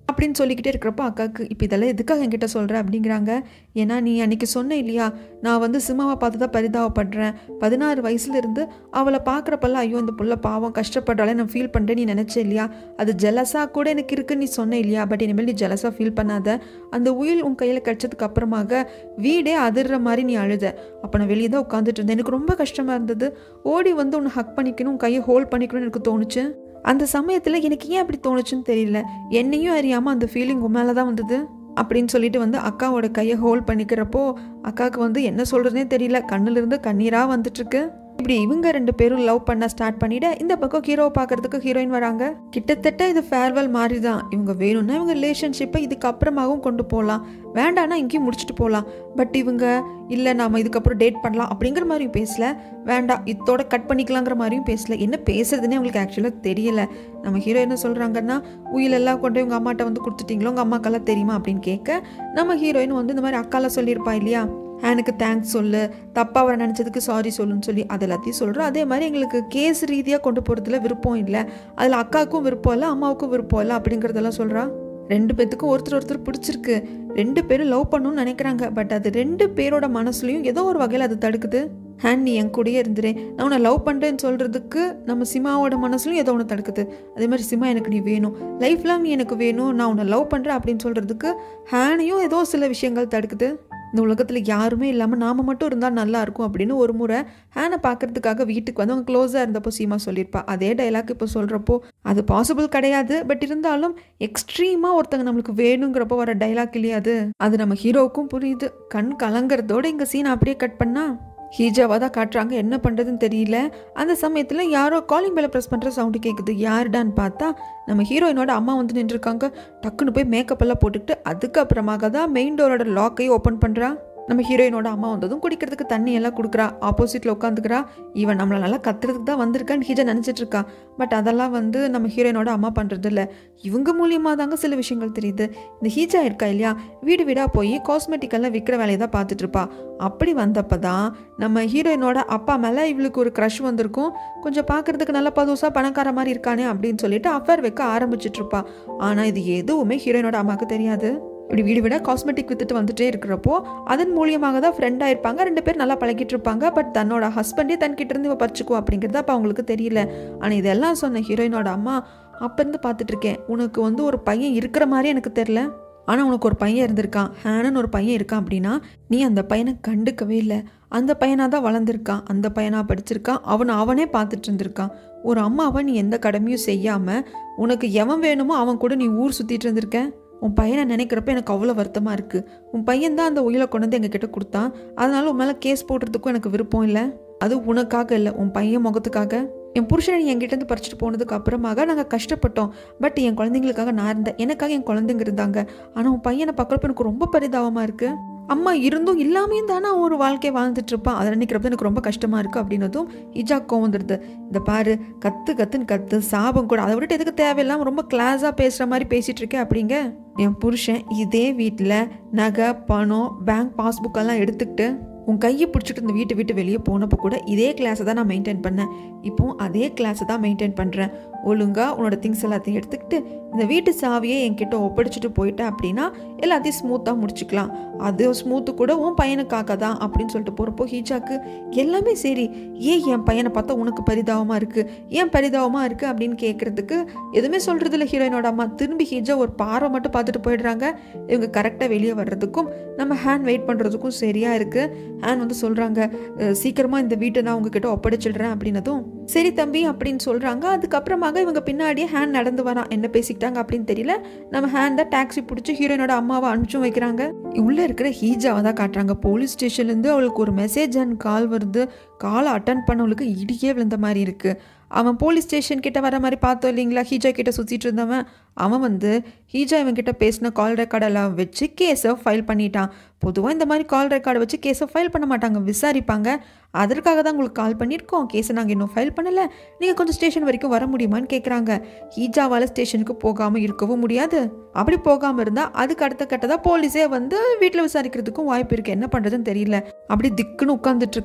அப்படின்னு சொல்லிக்கிட்டே இருக்கிறப்போ அக்காவுக்கு இப்போ இதெல்லாம் எதுக்காக என்கிட்ட சொல்கிற அப்படிங்கிறாங்க ஏன்னா நீ அன்னைக்கு சொன்ன இல்லையா நான் வந்து சிம்மாவை பார்த்து தான் பரிதாபப்படுறேன் பதினாறு வயசுலேருந்து அவளை பார்க்குறப்பெல்லாம் ஐயோ இந்த புள்ள பாவம் கஷ்டப்படுறாளே நான் ஃபீல் பண்ணுறேன் நீ நினச்ச இல்லையா அது ஜெலஸாக கூட எனக்கு இருக்குன்னு நீ சொன்ன இல்லையா பட் இனிமேல் நீ ஜெலஸாக ஃபீல் பண்ணாத அந்த உயில் உன் கையில் கிடச்சதுக்கு அப்புறமாக வீடே அதிர்ற மாதிரி நீ அழுத அப்போ நான் வெளியே தான் உட்காந்துட்டு இருந்தேன் எனக்கு ரொம்ப கஷ்டமாக இருந்தது ஓடி வந்து உன்னை ஹக் பண்ணிக்கணும் உன் கையை ஹோல்ட் பண்ணிக்கணும்னு எனக்கு தோணுச்சு அந்த சமயத்தில் எனக்கு ஏன் அப்படி தோணுச்சுன்னு தெரியல என்னையும் அறியாமல் அந்த ஃபீலிங் உன் மேலே தான் வந்தது அப்படின்னு சொல்லிட்டு வந்து அக்காவோட கையை ஹோல்ட் பண்ணிக்கிறப்போ அக்காவுக்கு வந்து என்ன சொல்கிறதுனே தெரியல கண்ணுலேருந்து கண்ணீராக வந்துட்டுருக்கு இப்படி இவங்க ரெண்டு பேரும் லவ் பண்ண ஸ்டார்ட் பண்ணிட இந்த பக்கம் ஹீரோவை பார்க்கறதுக்கு ஹீரோயின் வராங்க கிட்டத்தட்ட இது ஃபேர்வெல் மாதிரி தான் இவங்க வேணும்னா இவங்க ரிலேஷன்ஷிப்பை இதுக்கு அப்புறமாகவும் கொண்டு போகலாம் வேண்டானா இங்கேயும் முடிச்சுட்டு போகலாம் பட் இவங்க இல்லை நாம இதுக்கப்புறம் டேட் பண்ணலாம் அப்படிங்கிற மாதிரியும் பேசல வேண்டாம் இதோட கட் பண்ணிக்கலாங்கிற மாதிரியும் பேசல என்ன பேசுறதுன்னே அவங்களுக்கு ஆக்சுவலாக தெரியல நம்ம ஹீரோ என்ன சொல்கிறாங்கன்னா உயிலெல்லாம் கொண்டு போய் உங்கள் அம்மாட்ட வந்து கொடுத்துட்டீங்களோ உங்கள் அம்மாக்கெல்லாம் தெரியுமா அப்படின்னு கேட்க நம்ம ஹீரோயின் வந்து இந்த மாதிரி அக்கால சொல்லியிருப்பா இல்லையா எனக்கு தேங்க்ஸ் சொல்லு தப்பாக அவரை நினச்சதுக்கு சாரி சொல்லுன்னு சொல்லி அது எல்லாத்தையும் சொல்கிறோம் அதே மாதிரி எங்களுக்கு கேஸ் ரீதியாக கொண்டு போகிறதுல விருப்பம் இல்லை அதில் அக்காவுக்கும் விருப்பம் இல்லை அம்மாவுக்கும் விருப்பம் இல்லை அப்படிங்கிறதெல்லாம் சொல்கிறா ரெண்டு பேத்துக்கும் ஒருத்தர் ஒருத்தர் பிடிச்சிருக்கு ரெண்டு பேரும் லவ் பண்ணணும்னு நினைக்கிறாங்க பட் அது ரெண்டு பேரோட மனசுலையும் ஏதோ ஒரு வகையில் அது தடுக்குது ஹேண்ட் நீ என் கூடயே இருந்துரு நான் உன்னை லவ் பண்ணுறேன்னு சொல்கிறதுக்கு நம்ம சிமாவோட மனசுலையும் ஏதோ ஒன்று தடுக்குது அதே மாதிரி சிமா எனக்கு நீ வேணும் லைஃப் லாங் நீ எனக்கு வேணும் நான் உன்னை லவ் பண்ணுறேன் அப்படின்னு சொல்கிறதுக்கு ஹேனையும் ஏதோ சில விஷயங்கள் தடுக்குது இந்த உலகத்தில் யாருமே இல்லாமல் நாம் மட்டும் இருந்தால் நல்லா இருக்கும் அப்படின்னு ஒரு முறை ஹேனை பார்க்கறதுக்காக வீட்டுக்கு வந்து அவங்க க்ளோஸாக இருந்தப்போ சீமா சொல்லியிருப்பா அதே டைலாக் இப்போ சொல்கிறப்போ அது பாசிபிள் கிடையாது பட் இருந்தாலும் எக்ஸ்ட்ரீமாக ஒருத்தங்க நம்மளுக்கு வேணுங்கிறப்போ வர டைலாக் இல்லையா அது அது நம்ம ஹீரோவுக்கும் புரியுது கண் கலங்குறதோட இங்கே சீனை அப்படியே கட் பண்ணா ஹீஜாவாக தான் காட்டுறாங்க என்ன பண்ணுறதுன்னு தெரியல அந்த சமயத்தில் யாரோ காலிங் பெல்ல ப்ரெஸ் பண்ணுற சவுண்டு கேட்குது யாருடான்னு பார்த்தா நம்ம ஹீரோயினோட அம்மா வந்து நின்றுருக்காங்க டக்குன்னு போய் மேக்கப் எல்லாம் போட்டுக்கிட்டு அதுக்கப்புறமாக தான் மெயின் டோரோட லாக்கையும் ஓப்பன் பண்ணுறா நம்ம ஹீரோயினோட அம்மா வந்ததும் குடிக்கிறதுக்கு தண்ணி எல்லாம் கொடுக்குறா ஆப்போசிட்டில் உட்காந்துக்கிறா இவன் நம்மளை நல்லா கத்துறதுக்கு தான் வந்திருக்கான்னு ஹீஜா நினச்சிட்டு இருக்கா பட் அதெல்லாம் வந்து நம்ம ஹீரோயினோட அம்மா பண்ணுறது இல்லை இவங்க மூலியமாக தாங்க சில விஷயங்கள் தெரியுது இந்த ஹீஜா இருக்கா இல்லையா வீடு வீடாக போய் காஸ்மெட்டிக்கெல்லாம் விற்கிற வேலையை தான் பார்த்துட்டு இருப்பா அப்படி வந்தப்போ தான் நம்ம ஹீரோயினோட அப்பா மேலே இவளுக்கு ஒரு க்ரஷ் வந்திருக்கும் கொஞ்சம் பார்க்கறதுக்கு நல்ல பதுசாக பணக்கார மாதிரி இருக்கானே அப்படின்னு சொல்லிட்டு அஃபேர் வைக்க ஆரம்பிச்சிட்டு இருப்பா ஆனால் இது எதுவுமே ஹீரோயினோட அம்மாவுக்கு தெரியாது இப்படி வீடு விட காஸ்மெட்டிக் வித்துட்டு வந்துட்டே இருக்கிறப்போ அதன் மூலியமாக தான் ஃப்ரெண்டாக இருப்பாங்க ரெண்டு பேர் நல்லா பழகிட்டு இருப்பாங்க பட் தன்னோட ஹஸ்பண்டே தன்கிட்ட இருந்து இவ பறிச்சுக்குவா அப்படிங்கிறது அப்போ அவங்களுக்கு தெரியல ஆனால் இதெல்லாம் சொன்ன ஹீரோயினோட அம்மா அப்போருந்து பார்த்துட்டு இருக்கேன் உனக்கு வந்து ஒரு பையன் இருக்கிற மாதிரி எனக்கு தெரில ஆனால் உனக்கு ஒரு பையன் இருந்திருக்கான் ஹேனன் ஒரு பையன் இருக்கான் அப்படின்னா நீ அந்த பையனை கண்டுக்கவே இல்லை அந்த பையனாக தான் வளர்ந்துருக்கான் அந்த பையனாக படிச்சிருக்கான் அவனை அவனே பார்த்துட்டு இருந்திருக்கான் ஒரு அம்மாவை நீ எந்த கடமையும் செய்யாமல் உனக்கு எவன் வேணுமோ அவன் கூட நீ ஊர் சுற்றிட்டு இருந்திருக்க உன் பையனை நினைக்கிறப்ப எனக்கு அவ்வளோ வருத்தமாக இருக்குது உன் பையன் தான் அந்த உயிரை கொண்டு வந்து எங்ககிட்ட கொடுத்தான் அதனால உன் மேலே கேஸ் போடுறதுக்கும் எனக்கு விருப்பம் இல்லை அது உனக்காக இல்லை உன் பையன் முகத்துக்காக என் புருஷனை நீ என்கிட்டேருந்து பறிச்சுட்டு போனதுக்கு அப்புறமாக நாங்கள் கஷ்டப்பட்டோம் பட் என் குழந்தைங்களுக்காக நான் இருந்தேன் எனக்காக என் குழந்தைங்க இருந்தாங்க ஆனால் உன் பையனை பார்க்குறப்ப எனக்கு ரொம்ப பரிதாபமாக இருக்குது அம்மா இருந்தும் இல்லாமையும் தானே அவன் ஒரு வாழ்க்கையை வாழ்ந்துட்டு இருப்பான் அதை நினைக்கிறப்ப எனக்கு ரொம்ப கஷ்டமாக இருக்குது அப்படின்னதும் இஜா கோவம் வந்துடுது இந்த பாரு கத்து கத்துன்னு கத்து சாபம் கூட அதை விட்டுட்டு எதுக்கு தேவையில்லாம ரொம்ப கிளாஸாக பேசுகிற மாதிரி பேசிகிட்டு இருக்கேன் அப்படிங்க என் புருஷன் இதே வீட்டில் நகை பணம் பேங்க் பாஸ்புக் எல்லாம் எடுத்துக்கிட்டு உன் கையை பிடிச்சிட்டு இந்த வீட்டை விட்டு வெளியே போனப்போ கூட இதே கிளாஸை தான் நான் மெயின்டைன் பண்ணேன் இப்போ அதே கிளாஸை தான் மெயின்டைன் பண்ணுறேன் ஒழுங்காக உன்னோட திங்ஸ் எல்லாத்தையும் எடுத்துக்கிட்டு இந்த வீட்டு சாவியை என்கிட்ட ஒப்படைச்சிட்டு போயிட்டேன் அப்படின்னா எல்லாத்தையும் ஸ்மூத்தாக முடிச்சுக்கலாம் அது ஸ்மூத்து கூட உன் பையனுக்காக தான் அப்படின்னு சொல்லிட்டு போகிறப்போ ஹீஜாக்கு எல்லாமே சரி ஏன் என் பையனை பார்த்தா உனக்கு பரிதாபமாக இருக்குது ஏன் பரிதாபமாக இருக்குது அப்படின்னு கேட்குறதுக்கு எதுவுமே சொல்கிறது இல்லை ஹீரோயினோட அம்மா திரும்பி ஹீஜா ஒரு பார்வை மட்டும் பார்த்துட்டு போயிடுறாங்க இவங்க கரெக்டாக வெளியே வர்றதுக்கும் நம்ம ஹேண்ட் வெயிட் பண்ணுறதுக்கும் சரியாக இருக்குது ஹேண்ட் வந்து சொல்கிறாங்க சீக்கிரமாக இந்த வீட்டை நான் உங்ககிட்ட ஒப்படைச்சிடுறேன் அப்படின்னதும் சரி தம்பி அப்படின்னு சொல்கிறாங்க அதுக்கப்புறமாக இவங்க பின்னாடியே ஹேண்ட் நடந்து வரான் என்ன பேசிக்கிட்டாங்க அப்படின்னு தெரியல நம்ம ஹேண்ட் தான் டாக்ஸி பிடிச்சி ஹீரோயினோட அம்மாவை அனுப்பிச்சும் வைக்கிறாங்க உள்ளே இருக்கிற ஹீஜாவை தான் காட்டுறாங்க போலீஸ் ஸ்டேஷன்லேருந்து அவளுக்கு ஒரு மெசேஜ் அண்ட் கால் வருது காலை அட்டன் பண்ணவளுக்கு இடியே விழுந்த மாதிரி இருக்குது அவன் போலீஸ் ஸ்டேஷன் கிட்ட வர மாதிரி பார்த்தோம் இல்லைங்களா ஹீஜா கிட்ட சுற்றிட்டு இருந்தவன் அவன் வந்து ஹீஜா இவன் கிட்ட பேசின கால் ரெக்கார்டெல்லாம் வச்சு கேஸை ஃபைல் பண்ணிட்டான் பொதுவாக இந்த மாதிரி கால் ரெக்கார்டை வச்சு கேஸை ஃபைல் பண்ண மாட்டாங்க விசாரிப்பாங்க அதற்காக தான் உங்களுக்கு கால் பண்ணியிருக்கோம் கேஸை நாங்கள் இன்னும் ஃபைல் பண்ணலை நீங்கள் கொஞ்சம் ஸ்டேஷன் வரைக்கும் வர முடியுமான்னு கேட்குறாங்க ஹீஜாவால் ஸ்டேஷனுக்கு போகாமல் இருக்கவும் முடியாது அப்படி போகாமல் இருந்தால் அதுக்கு அடுத்த கட்டதாக போலீஸே வந்து வீட்டில் விசாரிக்கிறதுக்கும் வாய்ப்பு இருக்குது என்ன பண்ணுறதுன்னு தெரியல அப்படி திக்குன்னு உட்காந்துட்டு இருக்கா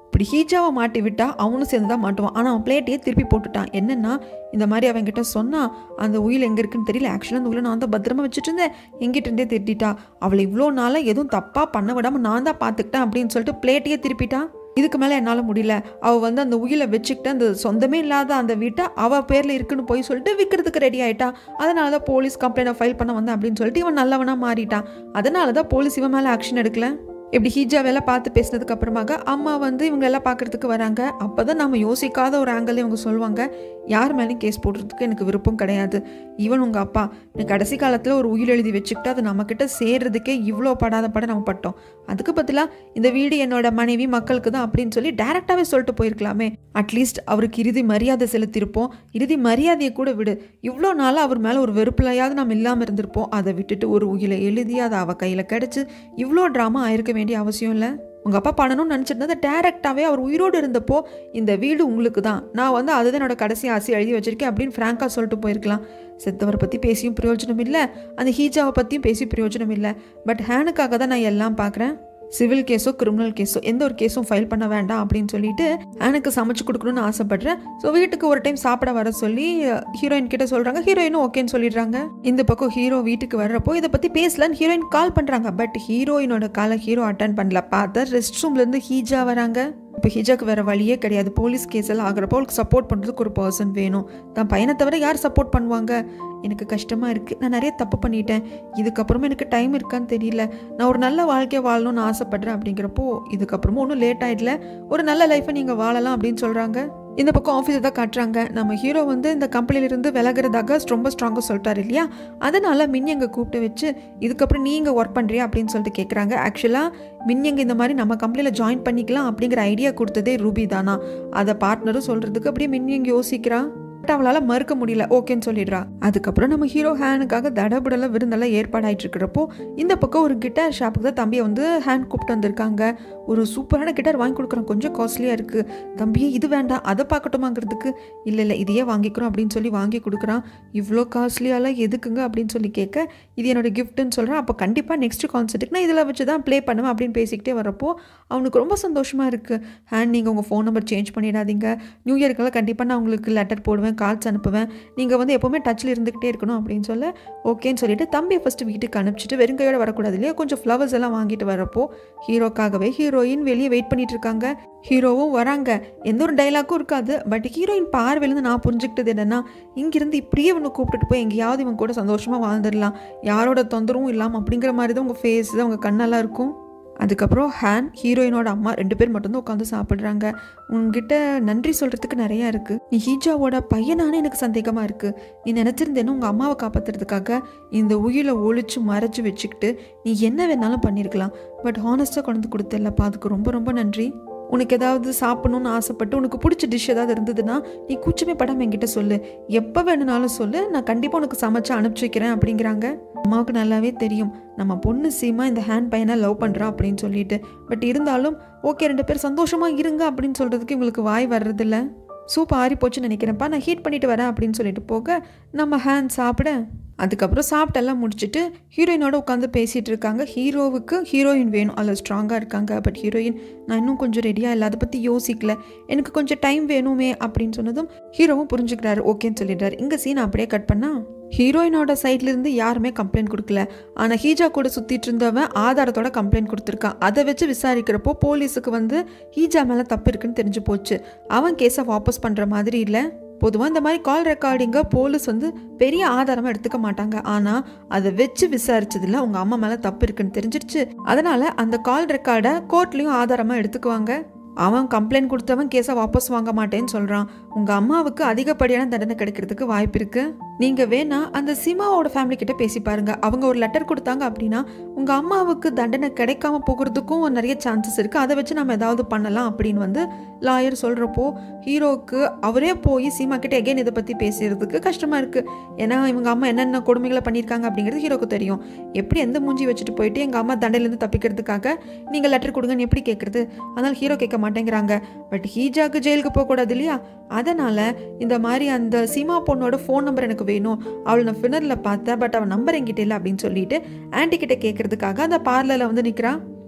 இப்படி ஹீஜாவை மாட்டி விட்டா அவனும் சேர்ந்து தான் மாட்டுவான் ஆனால் அவன் பிளேட்டையே திருப்பி போட்டுட்டான் என்னன்னா இந்த மாதிரி அவன்கிட்ட சொன்னா அந்த உயில் எங்கே இருக்குன்னு தெரியல ஆக்சுவலாக அந்த உயிலை நான் தான் பத்திரமா வச்சுட்டு இருந்தேன் எங்கிட்ட இருந்தே திருட்டிட்டா அவளை இவ்வளோ நாளாக எதுவும் தப்பாக பண்ண விடாமல் நான் தான் பார்த்துக்கிட்டேன் அப்படின்னு சொல்லிட்டு பிளேட்டையே திருப்பிட்டான் இதுக்கு மேலே என்னால் முடியல அவள் வந்து அந்த உயிலை வச்சுக்கிட்டு அந்த சொந்தமே இல்லாத அந்த வீட்டை அவள் பேரில் இருக்குன்னு போய் சொல்லிட்டு விற்கிறதுக்கு ரெடி ஆயிட்டா அதனால தான் போலீஸ் கம்ப்ளைண்ட் ஃபைல் பண்ண வந்தேன் அப்படின்னு சொல்லிட்டு இவன் நல்லவனா மாறிட்டான் அதனால தான் போலீஸ் இவன் மேலே ஆக்ஷன் எடுக்கல இப்படி ஹீஜாவெல்லாம் பார்த்து பேசினதுக்கு அப்புறமாக அம்மா வந்து இவங்க எல்லாம் பார்க்கறதுக்கு வராங்க அப்போ தான் நம்ம யோசிக்காத ஒரு ஆங்கிள் இவங்க சொல்லுவாங்க யார் மேலேயும் கேஸ் போடுறதுக்கு எனக்கு விருப்பம் கிடையாது ஈவன் உங்கள் அப்பா நீ கடைசி காலத்தில் ஒரு உயிர் எழுதி வச்சுக்கிட்டு அது நம்மக்கிட்ட சேர்றதுக்கே இவ்வளோ படாத பட நம்ம பட்டோம் அதுக்கு பதிலாக இந்த வீடு என்னோட மனைவி மக்களுக்கு தான் அப்படின்னு சொல்லி டேரெக்டாகவே சொல்லிட்டு போயிருக்கலாமே அட்லீஸ்ட் அவருக்கு இறுதி மரியாதை செலுத்தியிருப்போம் இறுதி மரியாதையை கூட விடு இவ்வளோ நாளாக அவர் மேலே ஒரு வெறுப்புலையாவது நம்ம இல்லாமல் இருந்திருப்போம் அதை விட்டுட்டு ஒரு உயிரை எழுதி அதை அவள் கையில் கிடச்சி இவ்வளோ ட்ராமா ஆயிருக்க வேண்டிய அவசியம் இல்லை உங்கள் அப்பா பண்ணணும்னு நினச்சிருந்தா டேரெக்டாகவே அவர் உயிரோடு இருந்தப்போ இந்த வீடு உங்களுக்கு தான் நான் வந்து அதுதான் என்னோட கடைசி ஆசை எழுதி வச்சிருக்கேன் அப்படின்னு ஃப்ராங்காக சொல்லிட்டு போயிருக்கலாம் செத்தவரை பற்றி பேசியும் பிரயோஜனம் இல்லை அந்த ஹீஜாவை பற்றியும் பேசி பிரயோஜனம் இல்லை பட் ஹேனுக்காக தான் நான் எல்லாம் பார்க்குறேன் சிவில் கேஸோ கிரிமினல் கேஸோ எந்த ஒரு கேஸும் ஃபைல் பண்ண வேண்டாம் அப்படின்னு சொல்லிட்டு எனக்கு சமைச்சு கொடுக்கணும்னு ஆசைப்படுறேன் ஸோ வீட்டுக்கு ஒரு டைம் சாப்பிட வர சொல்லி ஹீரோயின் கிட்ட சொல்கிறாங்க ஹீரோயினும் ஓகேன்னு சொல்லிடுறாங்க இந்த பக்கம் ஹீரோ வீட்டுக்கு வர்றப்போ இதை பற்றி பேசலன்னு ஹீரோயின் கால் பண்ணுறாங்க பட் ஹீரோயினோட காலை ஹீரோ அட்டன் பண்ணல பார்த்தா ரெஸ்ட் ரூம்லேருந்து ஹீஜா வராங்க இப்போ ஹிஜாக்கு வேற வழியே கிடையாது போலீஸ் கேஸ் எல்லாம் ஆகிறப்போ அவளுக்கு சப்போர்ட் பண்ணுறதுக்கு ஒரு பர்சன் வேணும் தான் பையனை தவிர யார் சப்போர்ட் பண்ணுவாங்க எனக்கு கஷ்டமாக இருக்குது நான் நிறைய தப்பு பண்ணிட்டேன் இதுக்கப்புறமா எனக்கு டைம் இருக்கான்னு தெரியல நான் ஒரு நல்ல வாழ்க்கையை வாழணும்னு ஆசைப்படுறேன் அப்படிங்கிறப்போ இதுக்கப்புறமா ஒன்றும் லேட் ஆகிடல ஒரு நல்ல லைஃப்பை நீங்கள் வாழலாம் அப்படின்னு சொல்கிறாங்க இந்த பக்கம் ஆஃபீஸை தான் காட்டுறாங்க நம்ம ஹீரோ வந்து இந்த கம்பெனிலிருந்து விலகிறதாக ரொம்ப ஸ்ட்ராங்காக சொல்லிட்டாரு இல்லையா அதனால மின்யங்க கூப்பிட்டு வச்சு இதுக்கப்புறம் நீங்கள் ஒர்க் பண்ணுறியா அப்படின்னு சொல்லிட்டு கேட்குறாங்க ஆக்சுவலாக மின்யங்க இந்த மாதிரி நம்ம கம்பெனியில் ஜாயின் பண்ணிக்கலாம் அப்படிங்கிற ஐடியா கொடுத்ததே ரூபி தானா அதை பார்ட்னரும் சொல்கிறதுக்கு அப்படியே மின்யங்க யோசிக்கிறா பட் அவளால் மறுக்க முடியல ஓகேன்னு சொல்லிடுறா அதுக்கப்புறம் நம்ம ஹீரோ ஹேனுக்காக தடபுடல விருந்தெல்லாம் ஏற்பாடாயிட்டு இருக்கிறப்போ இந்த பக்கம் ஒரு கிட்டார் ஷாப்புக்கு தான் தம்பியை வந்து ஹேண்ட் கூப்பிட்டு வந்திருக்காங்க ஒரு சூப்பரான கிட்டார் வாங்கி கொடுக்குறோம் கொஞ்சம் காஸ்ட்லியாக இருக்குது தம்பியே இது வேண்டாம் அதை பார்க்கட்டுமாங்கிறதுக்கு இல்லை இல்லை இதையே வாங்கிக்கிறோம் அப்படின்னு சொல்லி வாங்கி கொடுக்குறான் இவ்வளோ காஸ்ட்லியாலாம் எதுக்குங்க அப்படின்னு சொல்லி கேட்க இது என்னோட கிஃப்ட்டுன்னு சொல்கிறேன் அப்போ கண்டிப்பாக நெக்ஸ்ட் கான்சர்ட்டுக்கு நான் இதில் வச்சு தான் ப்ளே பண்ணுவேன் அப்படின்னு பேசிக்கிட்டே வரப்போ அவனுக்கு ரொம்ப சந்தோஷமாக இருக்குது ஹேண்ட் நீங்கள் உங்கள் ஃபோன் நம்பர் சேஞ்ச் பண்ணிடாதீங்க நியூ இயர்க்கெல்லாம் கண்டிப்பாக நான் உங்களுக்கு லெட்டர் போடுவேன் கால்ஸ் அனுப்புவேன் நீங்கள் வந்து எப்போவுமே டச்சில் இருந்துக்கிட்டே இருக்கணும் அப்படின்னு சொல்ல ஓகேன்னு சொல்லிட்டு தம்பியை ஃபஸ்ட்டு வீட்டுக்கு அனுப்பிச்சிட்டு வெறுங்கையோட வரக்கூடாது இல்லையா கொஞ்சம் ஃப்ளவர்ஸ் எல்லாம் வாங்கிட்டு வரப்போ ஹீரோக்காகவே ஹீரோயின் வெளியே வெயிட் பண்ணிட்டு இருக்காங்க ஹீரோவும் வராங்க எந்த ஒரு டைலாக்கும் இருக்காது பட் ஹீரோயின் பார்வையிலேருந்து நான் புரிஞ்சுக்கிட்டது என்னென்னா இங்கிருந்து இப்படியே இவனை கூப்பிட்டுட்டு போய் எங்கேயாவது இவன் கூட சந்தோஷமாக வாழ்ந்துடலாம் யாரோட தொந்தரவும் இல்லாமல் அப்படிங்கிற மாதிரி தான் உங்கள் ஃபேஸ் உங்கள் கண்ணெல்லாம் இருக்கும் அதுக்கப்புறம் ஹேன் ஹீரோயினோட அம்மா ரெண்டு பேர் மட்டும்தான் உட்காந்து சாப்பிட்றாங்க உங்ககிட்ட நன்றி சொல்கிறதுக்கு நிறையா இருக்குது நீ ஹீஜாவோட பையனானே எனக்கு சந்தேகமாக இருக்குது நீ நினச்சிருந்தேன்னு உங்கள் அம்மாவை காப்பாற்றுறதுக்காக இந்த உயிரை ஒழிச்சு மறைச்சு வச்சுக்கிட்டு நீ என்ன வேணாலும் பண்ணியிருக்கலாம் பட் ஹானஸ்ட்டாக கொண்டு வந்து கொடுத்தல்லப்பா அதுக்கு ரொம்ப ரொம்ப நன்றி உனக்கு ஏதாவது சாப்பிடணும்னு ஆசைப்பட்டு உனக்கு பிடிச்ச டிஷ் ஏதாவது இருந்ததுன்னா நீ கூச்சமே படாமல் என்கிட்ட சொல்லு எப்போ வேணும்னாலும் சொல்லு நான் கண்டிப்பாக உனக்கு சமைச்சு அனுப்பிச்சி வைக்கிறேன் அப்படிங்கிறாங்க அம்மாவுக்கு நல்லாவே தெரியும் நம்ம பொண்ணு சீமா இந்த ஹேண்ட் பையனை லவ் பண்ணுறா அப்படின்னு சொல்லிட்டு பட் இருந்தாலும் ஓகே ரெண்டு பேர் சந்தோஷமாக இருங்க அப்படின்னு சொல்கிறதுக்கு இவங்களுக்கு வாய் வர்றதில்ல சூப் ஆறி போச்சுன்னு நினைக்கிறேன்ப்பா நான் ஹீட் பண்ணிட்டு வரேன் அப்படின்னு சொல்லிட்டு போக நம்ம ஹேண்ட் சாப்பிட அதுக்கப்புறம் சாப்பிட்டெல்லாம் முடிச்சுட்டு ஹீரோயினோட உட்காந்து பேசிகிட்டு இருக்காங்க ஹீரோவுக்கு ஹீரோயின் வேணும் அதில் ஸ்ட்ராங்காக இருக்காங்க பட் ஹீரோயின் நான் இன்னும் கொஞ்சம் ரெடியாக இல்லை அதை பற்றி யோசிக்கல எனக்கு கொஞ்சம் டைம் வேணுமே அப்படின்னு சொன்னதும் ஹீரோவும் புரிஞ்சுக்கிறாரு ஓகேன்னு சொல்லிடுறாரு இங்கே சீன் அப்படியே கட் பண்ணா ஹீரோயினோட சைட்லேருந்து யாருமே கம்ப்ளைண்ட் கொடுக்கல ஆனால் ஹீஜா கூட சுற்றிட்டு இருந்தவன் ஆதாரத்தோட கம்ப்ளைண்ட் கொடுத்துருக்கான் அதை வச்சு விசாரிக்கிறப்போ போலீஸுக்கு வந்து ஹீஜா மேலே தப்பு இருக்குன்னு தெரிஞ்சு போச்சு அவன் கேஸை வாபஸ் பண்ணுற மாதிரி இல்லை பொதுவாக இந்த மாதிரி கால் ரெக்கார்டிங்கை போலீஸ் வந்து பெரிய ஆதாரமாக எடுத்துக்க மாட்டாங்க ஆனால் அதை வச்சு விசாரிச்சதுல உங்கள் அம்மா மேலே தப்பு இருக்குன்னு தெரிஞ்சிருச்சு அதனால் அந்த கால் ரெக்கார்டை கோர்ட்லேயும் ஆதாரமாக எடுத்துக்குவாங்க அவன் கம்ப்ளைண்ட் கொடுத்தவன் கேஸை வாபஸ் வாங்க மாட்டேன்னு சொல்கிறான் உங்கள் அம்மாவுக்கு அதிகப்படியான தண்டனை கிடைக்கிறதுக்கு வாய்ப்பு இருக்குது நீங்கள் வேணா அந்த சிமாவோட ஃபேமிலி கிட்ட பேசி பாருங்க அவங்க ஒரு லெட்டர் கொடுத்தாங்க அப்படின்னா உங்கள் அம்மாவுக்கு தண்டனை கிடைக்காம போகிறதுக்கும் நிறைய சான்சஸ் இருக்குது அதை வச்சு நம்ம ஏதாவது பண்ணலாம் அப்படின்னு வந்து லாயர் சொல்கிறப்போ ஹீரோவுக்கு அவரே போய் சீமா கிட்ட எகைன் இதை பற்றி பேசுறதுக்கு கஷ்டமாக இருக்குது ஏன்னா இவங்க அம்மா என்னென்ன கொடுமைகளை பண்ணியிருக்காங்க அப்படிங்கிறது ஹீரோக்கு தெரியும் எப்படி எந்த மூஞ்சி வச்சுட்டு போயிட்டு எங்கள் அம்மா தண்டையிலேருந்து தப்பிக்கிறதுக்காக நீங்கள் லெட்டர் கொடுங்கன்னு எப்படி கேட்குறது அதனால் ஹீரோ கேட்க மாட்டேங்கிறாங்க பட் ஹீஜாக்கு ஜெயிலுக்கு போகக்கூடாது இல்லையா அதனால் இந்த மாதிரி அந்த சீமா பொண்ணோட ஃபோன் நம்பர் எனக்கு வேணும் அவளை நான் ஃபினரில் பார்த்தேன் பட் அவள் நம்பர் என்கிட்ட இல்லை அப்படின்னு சொல்லிட்டு ஆன்ட்டி கிட்ட கேட்கறதுக்காக அந்த பார்லரில் வந்து நிற்கிறான்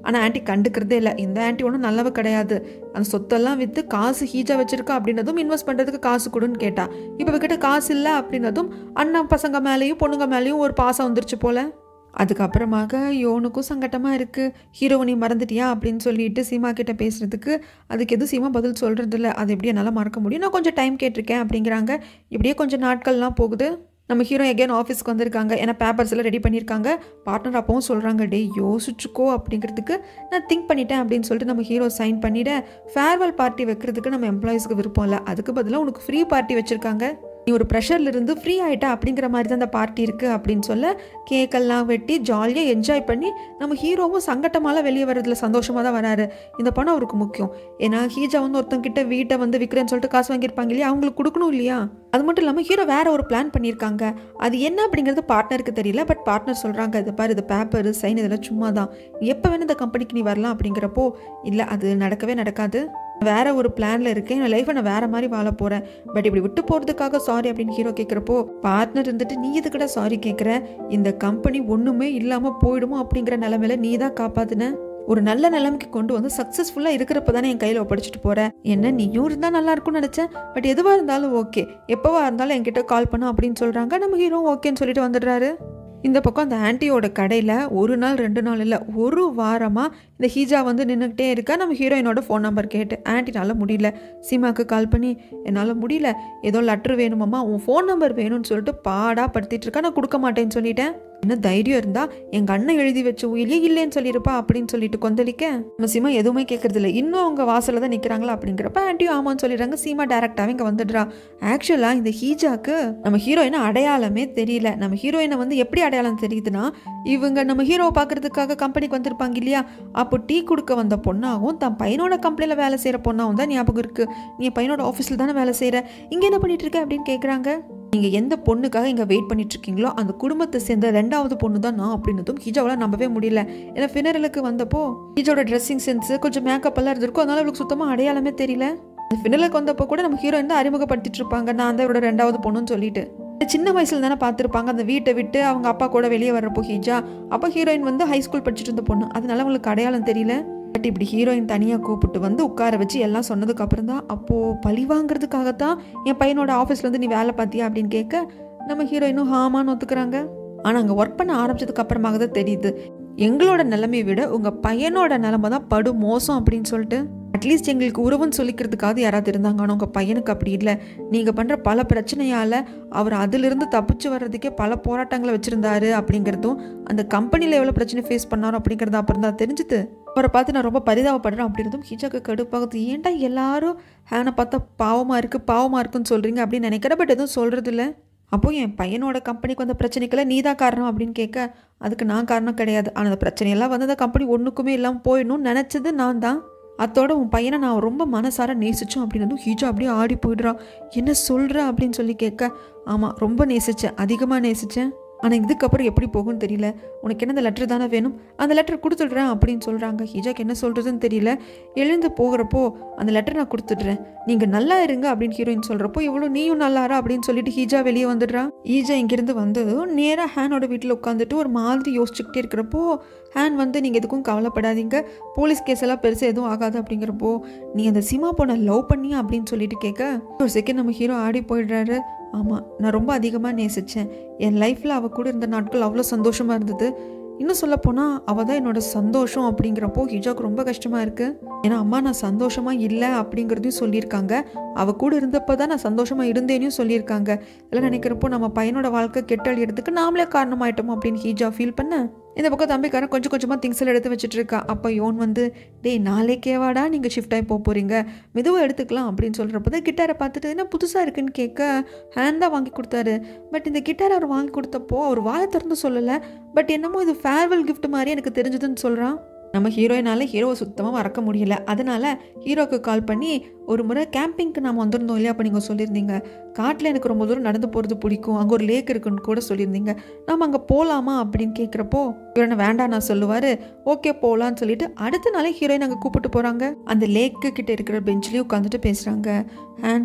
ஆனால் ஆன்ட்டி கண்டுக்கிறதே இல்லை இந்த ஆன்ட்டி ஒன்றும் நல்லவ கிடையாது அந்த சொத்தெல்லாம் விற்று காசு ஹீஜா வச்சிருக்கா அப்படின்னதும் இன்வெஸ்ட் பண்ணுறதுக்கு காசு கொடுன்னு கேட்டா இப்போ இவகிட்ட காசு இல்லை அப்படின்னதும் அண்ணன் பசங்க மேலேயும் பொண்ணுங்க மேலேயும் ஒரு பாசம் வந்துருச்சு போல அதுக்கப்புறமாக யோனுக்கும் சங்கட்டமாக இருக்குது ஹீரோவை நீ மறந்துட்டியா அப்படின்னு சொல்லிட்டு சீமா கிட்ட பேசுகிறதுக்கு அதுக்கு எதுவும் சீமா பதில் சொல்கிறது இல்லை அது எப்படி என்னால் மறக்க முடியும் நான் கொஞ்சம் டைம் கேட்டிருக்கேன் அப்படிங்கிறாங்க இப்படியே கொஞ்சம் நாட்கள்லாம் போகுது நம்ம ஹீரோ எகேன் ஆஃபீஸ்க்கு வந்திருக்காங்க ஏன்னா பேப்பர்ஸ் எல்லாம் ரெடி பண்ணியிருக்காங்க பார்ட்னர் அப்பவும் சொல்கிறாங்க டே யோசிச்சுக்கோ அப்படிங்கிறதுக்கு நான் திங்க் பண்ணிட்டேன் அப்படின்னு சொல்லிட்டு நம்ம ஹீரோ சைன் பண்ணிவிட ஃபேர்வெல் பார்ட்டி வைக்கிறதுக்கு நம்ம எம்ப்ளாயிஸ்க்கு விருப்பம் இல்லை அதுக்கு பதிலாக உனக்கு ஃப்ரீ பார்ட்டி வச்சுருக்காங்க நீ ஒரு ப்ரெஷர்ல இருந்து ஃப்ரீ ஆயிட்டா அப்படிங்கிற மாதிரி தான் அந்த பார்ட்டி இருக்குது அப்படின்னு சொல்ல கேக்கெல்லாம் வெட்டி ஜாலியாக என்ஜாய் பண்ணி நம்ம ஹீரோவும் சங்கட்டமால வெளியே வர்றதுல சந்தோஷமாக தான் வராரு இந்த பணம் அவருக்கு முக்கியம் ஏன்னா ஹீஜா வந்து ஒருத்தங்கிட்ட வீட்டை வந்து விற்கிறேன்னு சொல்லிட்டு காசு வாங்கியிருப்பாங்க இல்லையா அவங்களுக்கு கொடுக்கணும் இல்லையா அது மட்டும் இல்லாமல் ஹீரோ வேற ஒரு பிளான் பண்ணியிருக்காங்க அது என்ன அப்படிங்கிறது பார்ட்னருக்கு தெரியல பட் பார்ட்னர் சொல்கிறாங்க இது பாரு இது பேப்பர் சைன் இதெல்லாம் சும்மா தான் எப்போ வேணும் இந்த கம்பெனிக்கு நீ வரலாம் அப்படிங்கிறப்போ இல்லை அது நடக்கவே நடக்காது வேற ஒரு பிளான்ல இருக்கேன் என் லைஃப்பை நான் வேற மாதிரி வாழ போறேன் பட் இப்படி விட்டு போறதுக்காக சாரி அப்படின்னு ஹீரோ கேட்குறப்போ பார்ட்னர் இருந்துட்டு நீ எதுக்கிட்ட சாரி கேட்குற இந்த கம்பெனி ஒண்ணுமே இல்லாம போயிடுமோ அப்படிங்கிற நிலைமையில நீ தான் காப்பாத்துன ஒரு நல்ல நிலைமைக்கு கொண்டு வந்து சக்ஸஸ்ஃபுல்லாக இருக்கிறப்ப தானே என் கையில் ஒப்படைச்சிட்டு போகிறேன் என்ன நீயும் இருந்தால் நல்லா இருக்கும்னு நினச்சேன் பட் எதுவாக இருந்தாலும் ஓகே எப்போவா இருந்தாலும் என்கிட்ட கால் பண்ணு அப்படின்னு சொல்கிறாங்க நம்ம ஹீரோ ஓகேன்னு சொல்லிட்டு வந்துடுறாரு இந்த பக்கம் அந்த ஆன்ட்டியோட கடையில் ஒரு நாள் ரெண்டு நாள் இல்லை ஒரு வாரமாக இந்த ஹீஜா வந்து நின்றுக்கிட்டே இருக்கா நம்ம ஹீரோயினோட ஃபோன் நம்பர் கேட்டு ஆன்ட்டினால முடியல சீமாக்கு கால் பண்ணி என்னால் முடியல ஏதோ லெட்ரு வேணுமாம்மா உன் ஃபோன் நம்பர் வேணும்னு சொல்லிட்டு பாடாக படுத்திட்டு இருக்கா நான் கொடுக்க மாட்டேன்னு சொல்லிட்டேன் என்ன தைரியம் இருந்தா எங்க அண்ணன் எழுதி வச்ச உயிலே இல்லைன்னு சொல்லியிருப்பா அப்படின்னு சொல்லிட்டு கொந்தளிக்க நம்ம சீமா எதுவுமே கேட்கறது இல்லை இன்னும் அவங்க வாசல்ல தான் நிக்கிறாங்களா அப்படிங்கிறப்ப ஆன்ட்டியும் ஆமான்னு சொல்லிடுறாங்க சீமா டேரக்டாவே இங்க வந்துடுறா ஆக்சுவலா இந்த ஹீஜாக்கு நம்ம ஹீரோயினை அடையாளமே தெரியல நம்ம ஹீரோயினை வந்து எப்படி அடையாளம் தெரியுதுன்னா இவங்க நம்ம ஹீரோவை பார்க்கறதுக்காக கம்பெனிக்கு வந்திருப்பாங்க இல்லையா அப்போ டீ கொடுக்க வந்த பொண்ணாகவும் தன் பையனோட கம்பெனியில் வேலை செய்கிற பொண்ணாகவும் தான் ஞாபகம் இருக்கு நீ என் பையனோட ஆஃபீஸில் தானே வேலை செய்கிற இங்கே என்ன பண்ணிட்டு இருக்க அப்படின்னு கேட்குறாங்க நீங்கள் எந்த பொண்ணுக்காக இங்கே வெயிட் பண்ணிட்டு இருக்கீங்களோ அந்த குடும்பத்தை சேர்ந்த ரெண்டாவது பொண்ணு தான் நான் அப்படின்னதும் ஹிஜாவால் நம்பவே முடியல ஏன்னா ஃபினரலுக்கு வந்தப்போ ஹிஜோட ட்ரெஸ்ஸிங் சென்ஸ் கொஞ்சம் மேக்கப் எல்லாம் இருந்திருக்கும் அதனால அவளுக்கு சுத்தமாக அடையாளமே தெரியல அந்த ஃபினலுக்கு வந்தப்போ கூட நம்ம ஹீரோயின் தான் அறிமுகப்படுத்திட்டு இருப்பாங்க நான் தான் இவரோட ரெண்டாவது பொண்ணுன்னு சொல்லிட்டு சின்ன வயசுல தானே பார்த்துருப்பாங்க அந்த வீட்டை விட்டு அவங்க அப்பா கூட வெளியே வர்றப்போ ஹீஜா அப்போ ஹீரோயின் வந்து ஹை ஸ்கூல் படிச்சுட்டு இருந்த பொண்ணு அதனால அவங்களுக்கு அடையாளம் தெரியல பட் இப்படி ஹீரோயின் தனியாக கூப்பிட்டு வந்து உட்கார வச்சு எல்லாம் சொன்னதுக்கு அப்புறம் தான் அப்போது பழி வாங்குறதுக்காகத்தான் என் பையனோட ஆஃபீஸ்லேருந்து நீ வேலை பார்த்தியா அப்படின்னு கேட்க நம்ம ஹீரோயினும் ஹாமான்னு ஒத்துக்கிறாங்க ஆனால் அங்கே ஒர்க் பண்ண ஆரம்பிச்சதுக்கு அப்புறமாக தான் தெரியுது எங்களோட நிலைமையை விட உங்கள் பையனோட நிலைமை தான் படு மோசம் அப்படின்னு சொல்லிட்டு அட்லீஸ்ட் எங்களுக்கு உறவுன்னு சொல்லிக்கிறதுக்காவது யாராவது இருந்தாங்க ஆனால் உங்கள் பையனுக்கு அப்படி இல்லை நீங்கள் பண்ணுற பல பிரச்சனையால் அவர் அதிலிருந்து தப்பிச்சு வர்றதுக்கே பல போராட்டங்களை வச்சுருந்தாரு அப்படிங்கிறதும் அந்த கம்பெனியில் எவ்வளோ பிரச்சனை ஃபேஸ் பண்ணாரோ அப்படிங்கிறது அப்புறம் தான் தெரிஞ்சுது அவரை பார்த்து நான் ரொம்ப பரிதாபப்படுறேன் அப்படின்றதும் ஹிஜாக்கு கடுப்பாகுது ஏன்டா எல்லாரும் ஹேனை பார்த்தா பாவமாக இருக்குது பாவமாக இருக்குன்னு சொல்கிறீங்க அப்படின்னு நினைக்கிறேன் பட் எதுவும் சொல்கிறது இல்லை அப்போ என் பையனோட கம்பெனிக்கு வந்த பிரச்சனைக்கெல்லாம் நீ தான் காரணம் அப்படின்னு கேட்க அதுக்கு நான் காரணம் கிடையாது ஆனால் அந்த பிரச்சனையெல்லாம் வந்து அந்த கம்பெனி ஒன்றுக்குமே இல்லாமல் போயிடணும்னு நினச்சது நான் தான் அத்தோட உன் பையனை நான் ரொம்ப மனசார நேசிச்சோம் அப்படின்னதும் ஹீஜா அப்படியே ஆடி போயிடுறான் என்ன சொல்கிற அப்படின்னு சொல்லி கேட்க ஆமாம் ரொம்ப நேசித்தேன் அதிகமாக நேசித்தேன் ஆனால் இதுக்கப்புறம் எப்படி போகும்னு தெரியல உனக்கு என்ன இந்த லெட்டர் தானே வேணும் அந்த லெட்டர் கொடுத்துட்றேன் அப்படின்னு சொல்கிறாங்க ஹீஜாக்கு என்ன சொல்கிறதுன்னு தெரியல எழுந்து போகிறப்போ அந்த லெட்டர் நான் கொடுத்துட்றேன் நீங்கள் நல்லா இருங்க அப்படின்னு ஹீரோயின் சொல்கிறப்போ இவ்வளோ நீயும் நல்லாரா அப்படின்னு சொல்லிட்டு ஹீஜா வெளியே வந்துடுறா ஈஜா இங்கேருந்து வந்ததும் நேராக ஹேனோட வீட்டில் உட்காந்துட்டு ஒரு மாதிரி யோசிச்சுக்கிட்டே இருக்கிறப்போ ஹேன் வந்து நீங்கள் எதுக்கும் கவலைப்படாதீங்க போலீஸ் கேஸ் எல்லாம் பெருசாக எதுவும் ஆகாது அப்படிங்கிறப்போ நீ அந்த சிமா பொண்ணை லவ் பண்ணியா அப்படின்னு சொல்லிட்டு கேட்க ஒரு செகண்ட் நம்ம ஹீரோ ஆடி போயிடுறாரு ஆமாம் நான் ரொம்ப அதிகமாக நேசித்தேன் என் லைஃப்பில் அவள் கூட இருந்த நாட்கள் அவ்வளோ சந்தோஷமாக இருந்தது இன்னும் சொல்லப்போனால் அவள் தான் என்னோட சந்தோஷம் அப்படிங்கிறப்போ ஹிஜாக்கு ரொம்ப கஷ்டமாக இருக்குது ஏன்னா அம்மா நான் சந்தோஷமாக இல்லை அப்படிங்கிறதையும் சொல்லியிருக்காங்க அவள் கூட இருந்தப்போ தான் நான் சந்தோஷமாக இருந்தேனையும் சொல்லியிருக்காங்க இதெல்லாம் நினைக்கிறப்போ நம்ம பையனோட வாழ்க்கை கெட்டழியறதுக்கு நாமளே காரணமாயிட்டோம் அப்படின்னு ஹீஜா ஃபீல் பண்ண இந்த பக்கம் தம்பிக்காரன் கொஞ்சம் கொஞ்சமாக திங்ஸ் எல்லாம் எடுத்து வச்சுட்டு இருக்கா அப்போ யோன் வந்து டேய் நாளைக்கேவாடா நீங்கள் ஷிஃப்ட் ஆகி போக போகிறீங்க மெதுவாக எடுத்துக்கலாம் அப்படின்னு சொல்கிறப்ப தான் கிட்டாரை பார்த்துட்டு என்ன புதுசாக இருக்குன்னு கேட்க ஹேண்ட் தான் வாங்கி கொடுத்தாரு பட் இந்த கிட்டார் அவர் வாங்கி கொடுத்தப்போ அவர் வாயை திறந்து சொல்லலை பட் என்னமோ இது ஃபேர்வெல் gift மாதிரி எனக்கு தெரிஞ்சதுன்னு சொல்கிறான் நம்ம ஹீரோயினால ஹீரோவை சுத்தமாக மறக்க முடியல அதனால ஹீரோக்கு கால் பண்ணி ஒரு முறை கேம்பிங்க்கு நாம் வந்திருந்தோம் இல்லையா அப்போ நீங்கள் சொல்லியிருந்தீங்க காட்டில் எனக்கு ரொம்ப தூரம் நடந்து போகிறது பிடிக்கும் அங்கே ஒரு லேக் இருக்குன்னு கூட சொல்லியிருந்தீங்க நம்ம அங்கே போகலாமா அப்படின்னு கேட்குறப்போ ஹீரோயினை வேண்டாம் நான் சொல்லுவார் ஓகே போகலான்னு சொல்லிட்டு அடுத்த நாளே ஹீரோயின் அங்கே கூப்பிட்டு போகிறாங்க அந்த லேக்கு கிட்ட இருக்கிற பெஞ்ச்லேயும் உட்காந்துட்டு பேசுகிறாங்க அண்ட்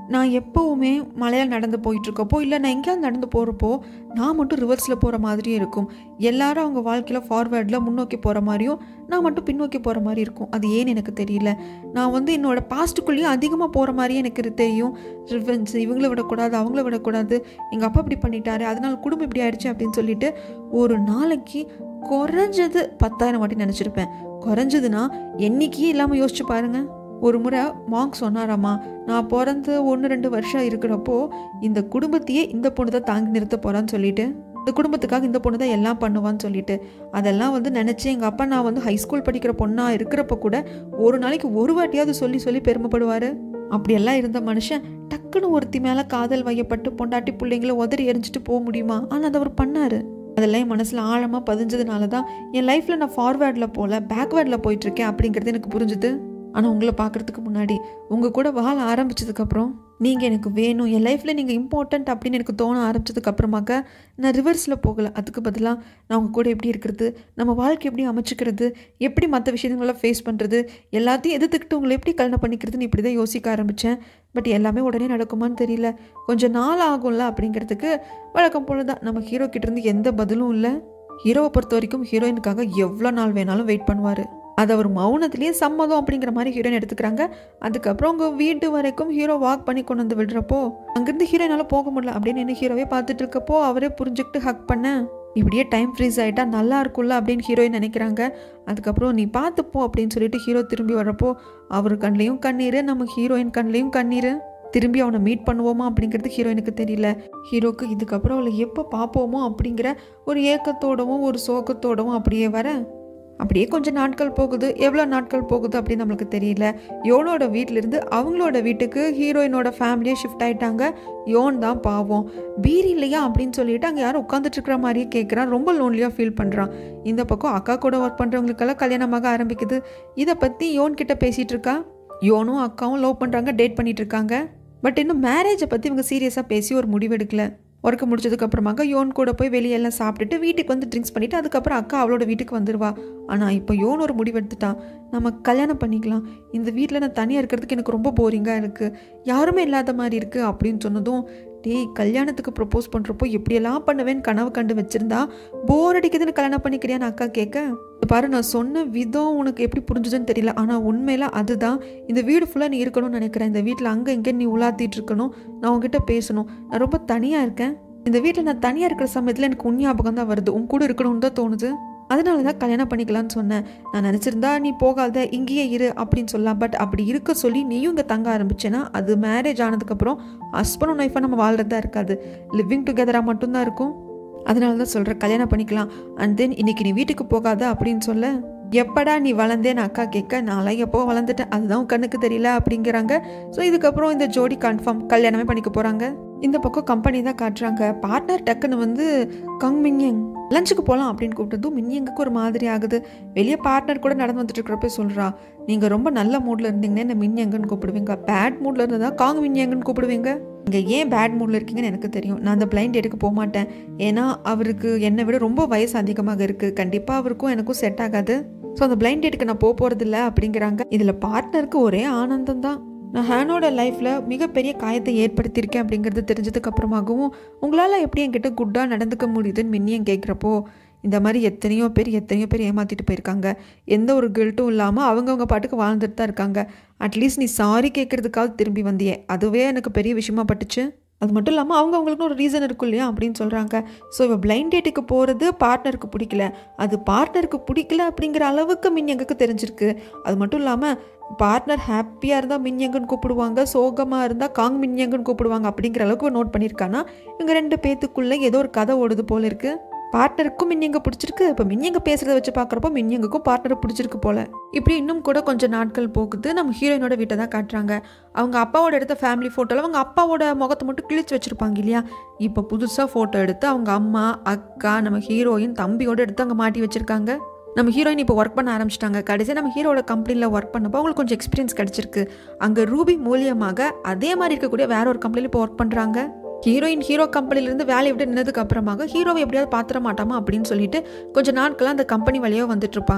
நான் எப்போவுமே மலையில் நடந்து போயிட்டுருக்கப்போ இல்லை நான் எங்கேயாவது நடந்து போகிறப்போ நான் மட்டும் ரிவர்ஸில் போகிற மாதிரியே இருக்கும் எல்லாரும் அவங்க வாழ்க்கையில் ஃபார்வேர்டில் முன்னோக்கி போகிற மாதிரியும் நான் மட்டும் பின்னோக்கி போகிற மாதிரி இருக்கும் அது ஏன்னு எனக்கு தெரியல நான் வந்து என்னோடய பாஸ்ட்டுக்குள்ளேயும் அதிகமாக போகிற மாதிரியே எனக்கு தெரியும் ரிவென்ஸ் இவங்கள விடக்கூடாது அவங்கள விடக்கூடாது எங்கள் அப்பா இப்படி பண்ணிட்டாரு அதனால குடும்பம் இப்படி ஆயிடுச்சு அப்படின்னு சொல்லிட்டு ஒரு நாளைக்கு குறைஞ்சது பத்தாயிரம் வாட்டி நினச்சிருப்பேன் குறைஞ்சதுன்னா எண்ணிக்கையே இல்லாமல் யோசிச்சு பாருங்கள் ஒரு முறை மாங்க் சொன்னாராம்மா நான் பிறந்து ஒன்று ரெண்டு வருஷம் இருக்கிறப்போ இந்த குடும்பத்தையே இந்த பொண்ணு தான் தாங்கி நிறுத்த போகிறான்னு சொல்லிட்டு இந்த குடும்பத்துக்காக இந்த பொண்ணு தான் எல்லாம் பண்ணுவான்னு சொல்லிட்டு அதெல்லாம் வந்து நினச்சி எங்கள் அப்பா நான் வந்து ஹை ஸ்கூல் படிக்கிற பொண்ணாக இருக்கிறப்ப கூட ஒரு நாளைக்கு ஒரு வாட்டியாவது சொல்லி சொல்லி பெருமைப்படுவார் அப்படியெல்லாம் இருந்த மனுஷன் டக்குன்னு ஒருத்தி மேலே காதல் வையப்பட்டு பொண்டாட்டி பிள்ளைங்கள உதறி எரிஞ்சிட்டு போக முடியுமா ஆனால் அதை அவர் பண்ணார் அதெல்லாம் என் மனசில் ஆழமாக பதிஞ்சதுனால தான் என் லைஃப்பில் நான் ஃபார்வேர்டில் போகல பேக்வேர்டில் போயிட்டுருக்கேன் அப்படிங்கிறது எனக்கு புரிஞ்சுது ஆனால் உங்களை பார்க்குறதுக்கு முன்னாடி உங்கள் கூட வாழ ஆரம்பிச்சதுக்கப்புறம் நீங்கள் எனக்கு வேணும் என் லைஃப்பில் நீங்கள் இம்பார்ட்டண்ட் அப்படின்னு எனக்கு தோண ஆரம்பிச்சதுக்கு அப்புறமாக்க நான் ரிவர்ஸில் போகலை அதுக்கு பதிலாக நான் உங்கள் கூட எப்படி இருக்கிறது நம்ம வாழ்க்கை எப்படி அமைச்சிக்கிறது எப்படி மற்ற விஷயங்களெல்லாம் ஃபேஸ் பண்ணுறது எல்லாத்தையும் எதிர்த்துக்கிட்டு உங்களை எப்படி கல்யாணம் பண்ணிக்கிறதுன்னு இப்படி தான் யோசிக்க ஆரம்பித்தேன் பட் எல்லாமே உடனே நடக்குமான்னு தெரியல கொஞ்சம் நாள் ஆகும்ல அப்படிங்கிறதுக்கு வழக்கம் போல தான் நம்ம ஹீரோ கிட்டேருந்து எந்த பதிலும் இல்லை ஹீரோவை பொறுத்த வரைக்கும் ஹீரோயினுக்காக எவ்வளோ நாள் வேணாலும் வெயிட் பண்ணுவார் அது அவர் மௌனத்திலேயே சம்மதம் அப்படிங்கிற மாதிரி ஹீரோயின் எடுத்துக்கிறாங்க அதுக்கப்புறம் உங்கள் வீட்டு வரைக்கும் ஹீரோ வாக் பண்ணி கொண்டு வந்து விடுறப்போ அங்கேருந்து ஹீரோயினால் போக முடியல அப்படின்னு என்ன ஹீரோவே பார்த்துட்டு இருக்கப்போ அவரே புரிஞ்சுக்கிட்டு ஹக் பண்ண இப்படியே டைம் ஃப்ரீஸ் ஆகிட்டா நல்லா இருக்கும்ல அப்படின்னு ஹீரோயின் நினைக்கிறாங்க அதுக்கப்புறம் நீ பார்த்துப்போ அப்படின்னு சொல்லிட்டு ஹீரோ திரும்பி வர்றப்போ அவர் கண்லேயும் கண்ணீர் நம்ம ஹீரோயின் கண்லேயும் கண்ணீர் திரும்பி அவனை மீட் பண்ணுவோமா அப்படிங்கிறது ஹீரோயினுக்கு தெரியல ஹீரோக்கு இதுக்கப்புறம் அவளை எப்போ பார்ப்போமோ அப்படிங்கிற ஒரு ஏக்கத்தோடவும் ஒரு சோகத்தோடவும் அப்படியே வர அப்படியே கொஞ்சம் நாட்கள் போகுது எவ்வளோ நாட்கள் போகுது அப்படின்னு நம்மளுக்கு தெரியல யோனோட வீட்டிலேருந்து அவங்களோட வீட்டுக்கு ஹீரோயினோட ஃபேமிலியே ஷிஃப்ட் ஆயிட்டாங்க யோன் தான் பாவம் பீர் இல்லையா அப்படின்னு சொல்லிட்டு அங்கே யாரும் உட்காந்துட்டு இருக்கிற மாதிரியே கேட்குறான் ரொம்ப லோன்லியாக ஃபீல் பண்ணுறான் இந்த பக்கம் அக்கா கூட ஒர்க் பண்ணுறவங்களுக்கெல்லாம் கல்யாணமாக ஆரம்பிக்குது இதை பற்றி யோன் கிட்ட பேசிகிட்டு இருக்கா யோனும் அக்காவும் லவ் பண்ணுறாங்க டேட் பண்ணிட்டு இருக்காங்க பட் இன்னும் மேரேஜை பற்றி இவங்க சீரியஸாக பேசி ஒரு முடிவெடுக்கல ஒர்க்கு முடிச்சதுக்கு அப்புறமாக யோன் கூட போய் வெளியெல்லாம் சாப்பிட்டுட்டு வீட்டுக்கு வந்து ட்ரிங்க்ஸ் பண்ணிவிட்டு அதுக்கப்புறம் அக்கா அவளோட வீட்டுக்கு வந்துடுவா ஆனால் இப்போ யோன் ஒரு முடிவு எடுத்துட்டான் நம்ம கல்யாணம் பண்ணிக்கலாம் இந்த வீட்டில் நான் தனியாக இருக்கிறதுக்கு எனக்கு ரொம்ப போரிங்காக இருக்குது யாருமே இல்லாத மாதிரி இருக்குது அப்படின்னு சொன்னதும் டேய் கல்யாணத்துக்கு ப்ரப்போஸ் பண்ணுறப்போ எப்படியெல்லாம் பண்ணுவேன்னு கனவு கண்டு வச்சுருந்தா போர் அடிக்குதுன்னு கல்யாணம் பண்ணிக்கிறியான்னு அக்கா கேட்க பாரு நான் சொன்ன விதம் உனக்கு எப்படி புரிஞ்சுதுன்னு தெரியல ஆனால் உண்மையில அதுதான் இந்த வீடு ஃபுல்லாக நீ இருக்கணும்னு நினைக்கிறேன் இந்த வீட்டில் அங்கே இங்கே நீ உலாத்திட்டு இருக்கணும் நான் உங்ககிட்ட பேசணும் நான் ரொம்ப தனியாக இருக்கேன் இந்த வீட்டில் நான் தனியாக இருக்கிற சமயத்தில் எனக்கு உன் ஞாபகம் தான் வருது உன் கூட இருக்கணும்னு தான் தோணுது அதனால தான் கல்யாணம் பண்ணிக்கலாம்னு சொன்னேன் நான் நினச்சிருந்தா நீ போகாத இங்கேயே இரு அப்படின்னு சொல்லலாம் பட் அப்படி இருக்க சொல்லி நீயும் இங்கே தங்க ஆரம்பிச்சேன்னா அது மேரேஜ் ஆனதுக்கப்புறம் ஹஸ்பண்ட் அண்ட் ஒய்ஃபாக நம்ம வாழ்றதா இருக்காது லிவிங் டுகெதராக மட்டும்தான் இருக்கும் அதனால தான் சொல்கிறேன் கல்யாணம் பண்ணிக்கலாம் அண்ட் தென் இன்னைக்கு நீ வீட்டுக்கு போகாத அப்படின்னு சொல்ல எப்படா நீ வளர்ந்தேன்னு அக்கா கேட்க நான்லாம் எப்போ வளர்ந்துட்டேன் அதுதான் உன் கண்ணுக்கு தெரியல அப்படிங்கிறாங்க ஸோ இதுக்கப்புறம் இந்த ஜோடி கன்ஃபார்ம் கல்யாணமே பண்ணிக்க போகிறாங்க இந்த பக்கம் கம்பெனி தான் காட்டுறாங்க பார்ட்னர் டக்குன்னு வந்து கங் மின்யங் லஞ்சுக்கு போகலாம் அப்படின்னு கூப்பிட்டதும் மின்யங்குக்கு ஒரு மாதிரி ஆகுது வெளியே பார்ட்னர் கூட நடந்து வந்துட்டு இருக்கிறப்ப சொல்கிறா நீங்கள் ரொம்ப நல்ல மூடில் இருந்தீங்கன்னா என்ன மின்யங்கன்னு கூப்பிடுவீங்க பேட் மூடில் இருந்தால் காங் மின்யங்கன்னு கூப்பிடுவீங்க நீங்கள் ஏன் பேட் மூடில் இருக்கீங்கன்னு எனக்கு தெரியும் நான் அந்த பிளைண்ட் எடுக்க போக மாட்டேன் ஏன்னா அவருக்கு என்னை விட ரொம்ப வயசு அதிகமாக இருக்குது கண்டிப்பாக அவருக்கும் எனக்கும் செட் ஆகாது ஸோ அந்த பிளைண்ட் டேட்டுக்கு நான் போக போகிறதில்ல அப்படிங்கிறாங்க இதில் பார்ட்னருக்கு ஒரே ஆனந்தம் தான் நான் ஹேனோட லைஃப்பில் மிகப்பெரிய காயத்தை ஏற்படுத்தியிருக்கேன் அப்படிங்கிறது தெரிஞ்சதுக்கு அப்புறமாகவும் உங்களால் எப்படி என்கிட்ட குட்டாக நடந்துக்க முடியுதுன்னு மின்னியம் கேட்குறப்போ இந்த மாதிரி எத்தனையோ பேர் எத்தனையோ பேர் ஏமாற்றிட்டு போயிருக்காங்க எந்த ஒரு கில்ட்டும் இல்லாமல் அவங்கவுங்க பாட்டுக்கு வாழ்ந்துட்டு தான் இருக்காங்க அட்லீஸ்ட் நீ சாரி கேட்குறதுக்காவது திரும்பி வந்தியே அதுவே எனக்கு பெரிய விஷயமா பட்டுச்சு அது மட்டும் இல்லாமல் அவங்க அவங்களுக்கு ஒரு ரீசன் இருக்கும் இல்லையா அப்படின்னு சொல்கிறாங்க ஸோ இவள் பிளைண்ட் டேட்டுக்கு போகிறது பார்ட்னருக்கு பிடிக்கல அது பார்ட்னருக்கு பிடிக்கல அப்படிங்கிற அளவுக்கு மின்யங்குக்கு தெரிஞ்சிருக்கு அது மட்டும் இல்லாமல் பார்ட்னர் ஹாப்பியாக இருந்தால் மின்யங்குன்னு கூப்பிடுவாங்க சோகமாக இருந்தால் காங் மின்யங்குன்னு கூப்பிடுவாங்க அப்படிங்கிற அளவுக்கு நோட் பண்ணியிருக்கானா இவங்க ரெண்டு பேத்துக்குள்ளே ஏதோ ஒரு கதை ஓடுது போல இருக்குது பார்ட்னருக்கும் மின்யங்க பிடிச்சிருக்கு இப்போ மின்யங்க பேசுகிறத வச்சு பார்க்குறப்போ மின்யங்குக்கும் பார்ட்னரை பிடிச்சிருக்கு போல இப்படி இன்னும் கூட கொஞ்சம் நாட்கள் போகுது நம்ம ஹீரோயினோட வீட்டை தான் காட்டுறாங்க அவங்க அப்பாவோட எடுத்த ஃபேமிலி ஃபோட்டோவில் அவங்க அப்பாவோட முகத்தை மட்டும் கிழிச்சு வச்சுருப்பாங்க இல்லையா இப்போ புதுசாக ஃபோட்டோ எடுத்து அவங்க அம்மா அக்கா நம்ம ஹீரோயின் தம்பியோட எடுத்து அங்கே மாட்டி வச்சுருக்காங்க நம்ம ஹீரோயின் இப்போ ஒர்க் பண்ண ஆரம்பிச்சிட்டாங்க கடைசியாக நம்ம ஹீரோட கம்பெனியில் ஒர்க் பண்ணப்போ அவங்களுக்கு கொஞ்சம் எக்ஸ்பீரியன்ஸ் கிடச்சிருக்கு அங்கே ரூபி மூலியமாக அதே மாதிரி இருக்கக்கூடிய வேற ஒரு கம்பெனியில் இப்போ ஒர்க் பண்ணுறாங்க ஹீரோயின் ஹீரோ கம்பெனிலேருந்து வேலையை விட்டு நின்னதுக்கு அப்புறமாக ஹீரோவை எப்படியாவது பாத்திர மாட்டாமா அப்படின்னு சொல்லிட்டு கொஞ்சம் நாட்களாக அந்த கம்பெனி வழியாக வந்துட்டு இருப்பாங்க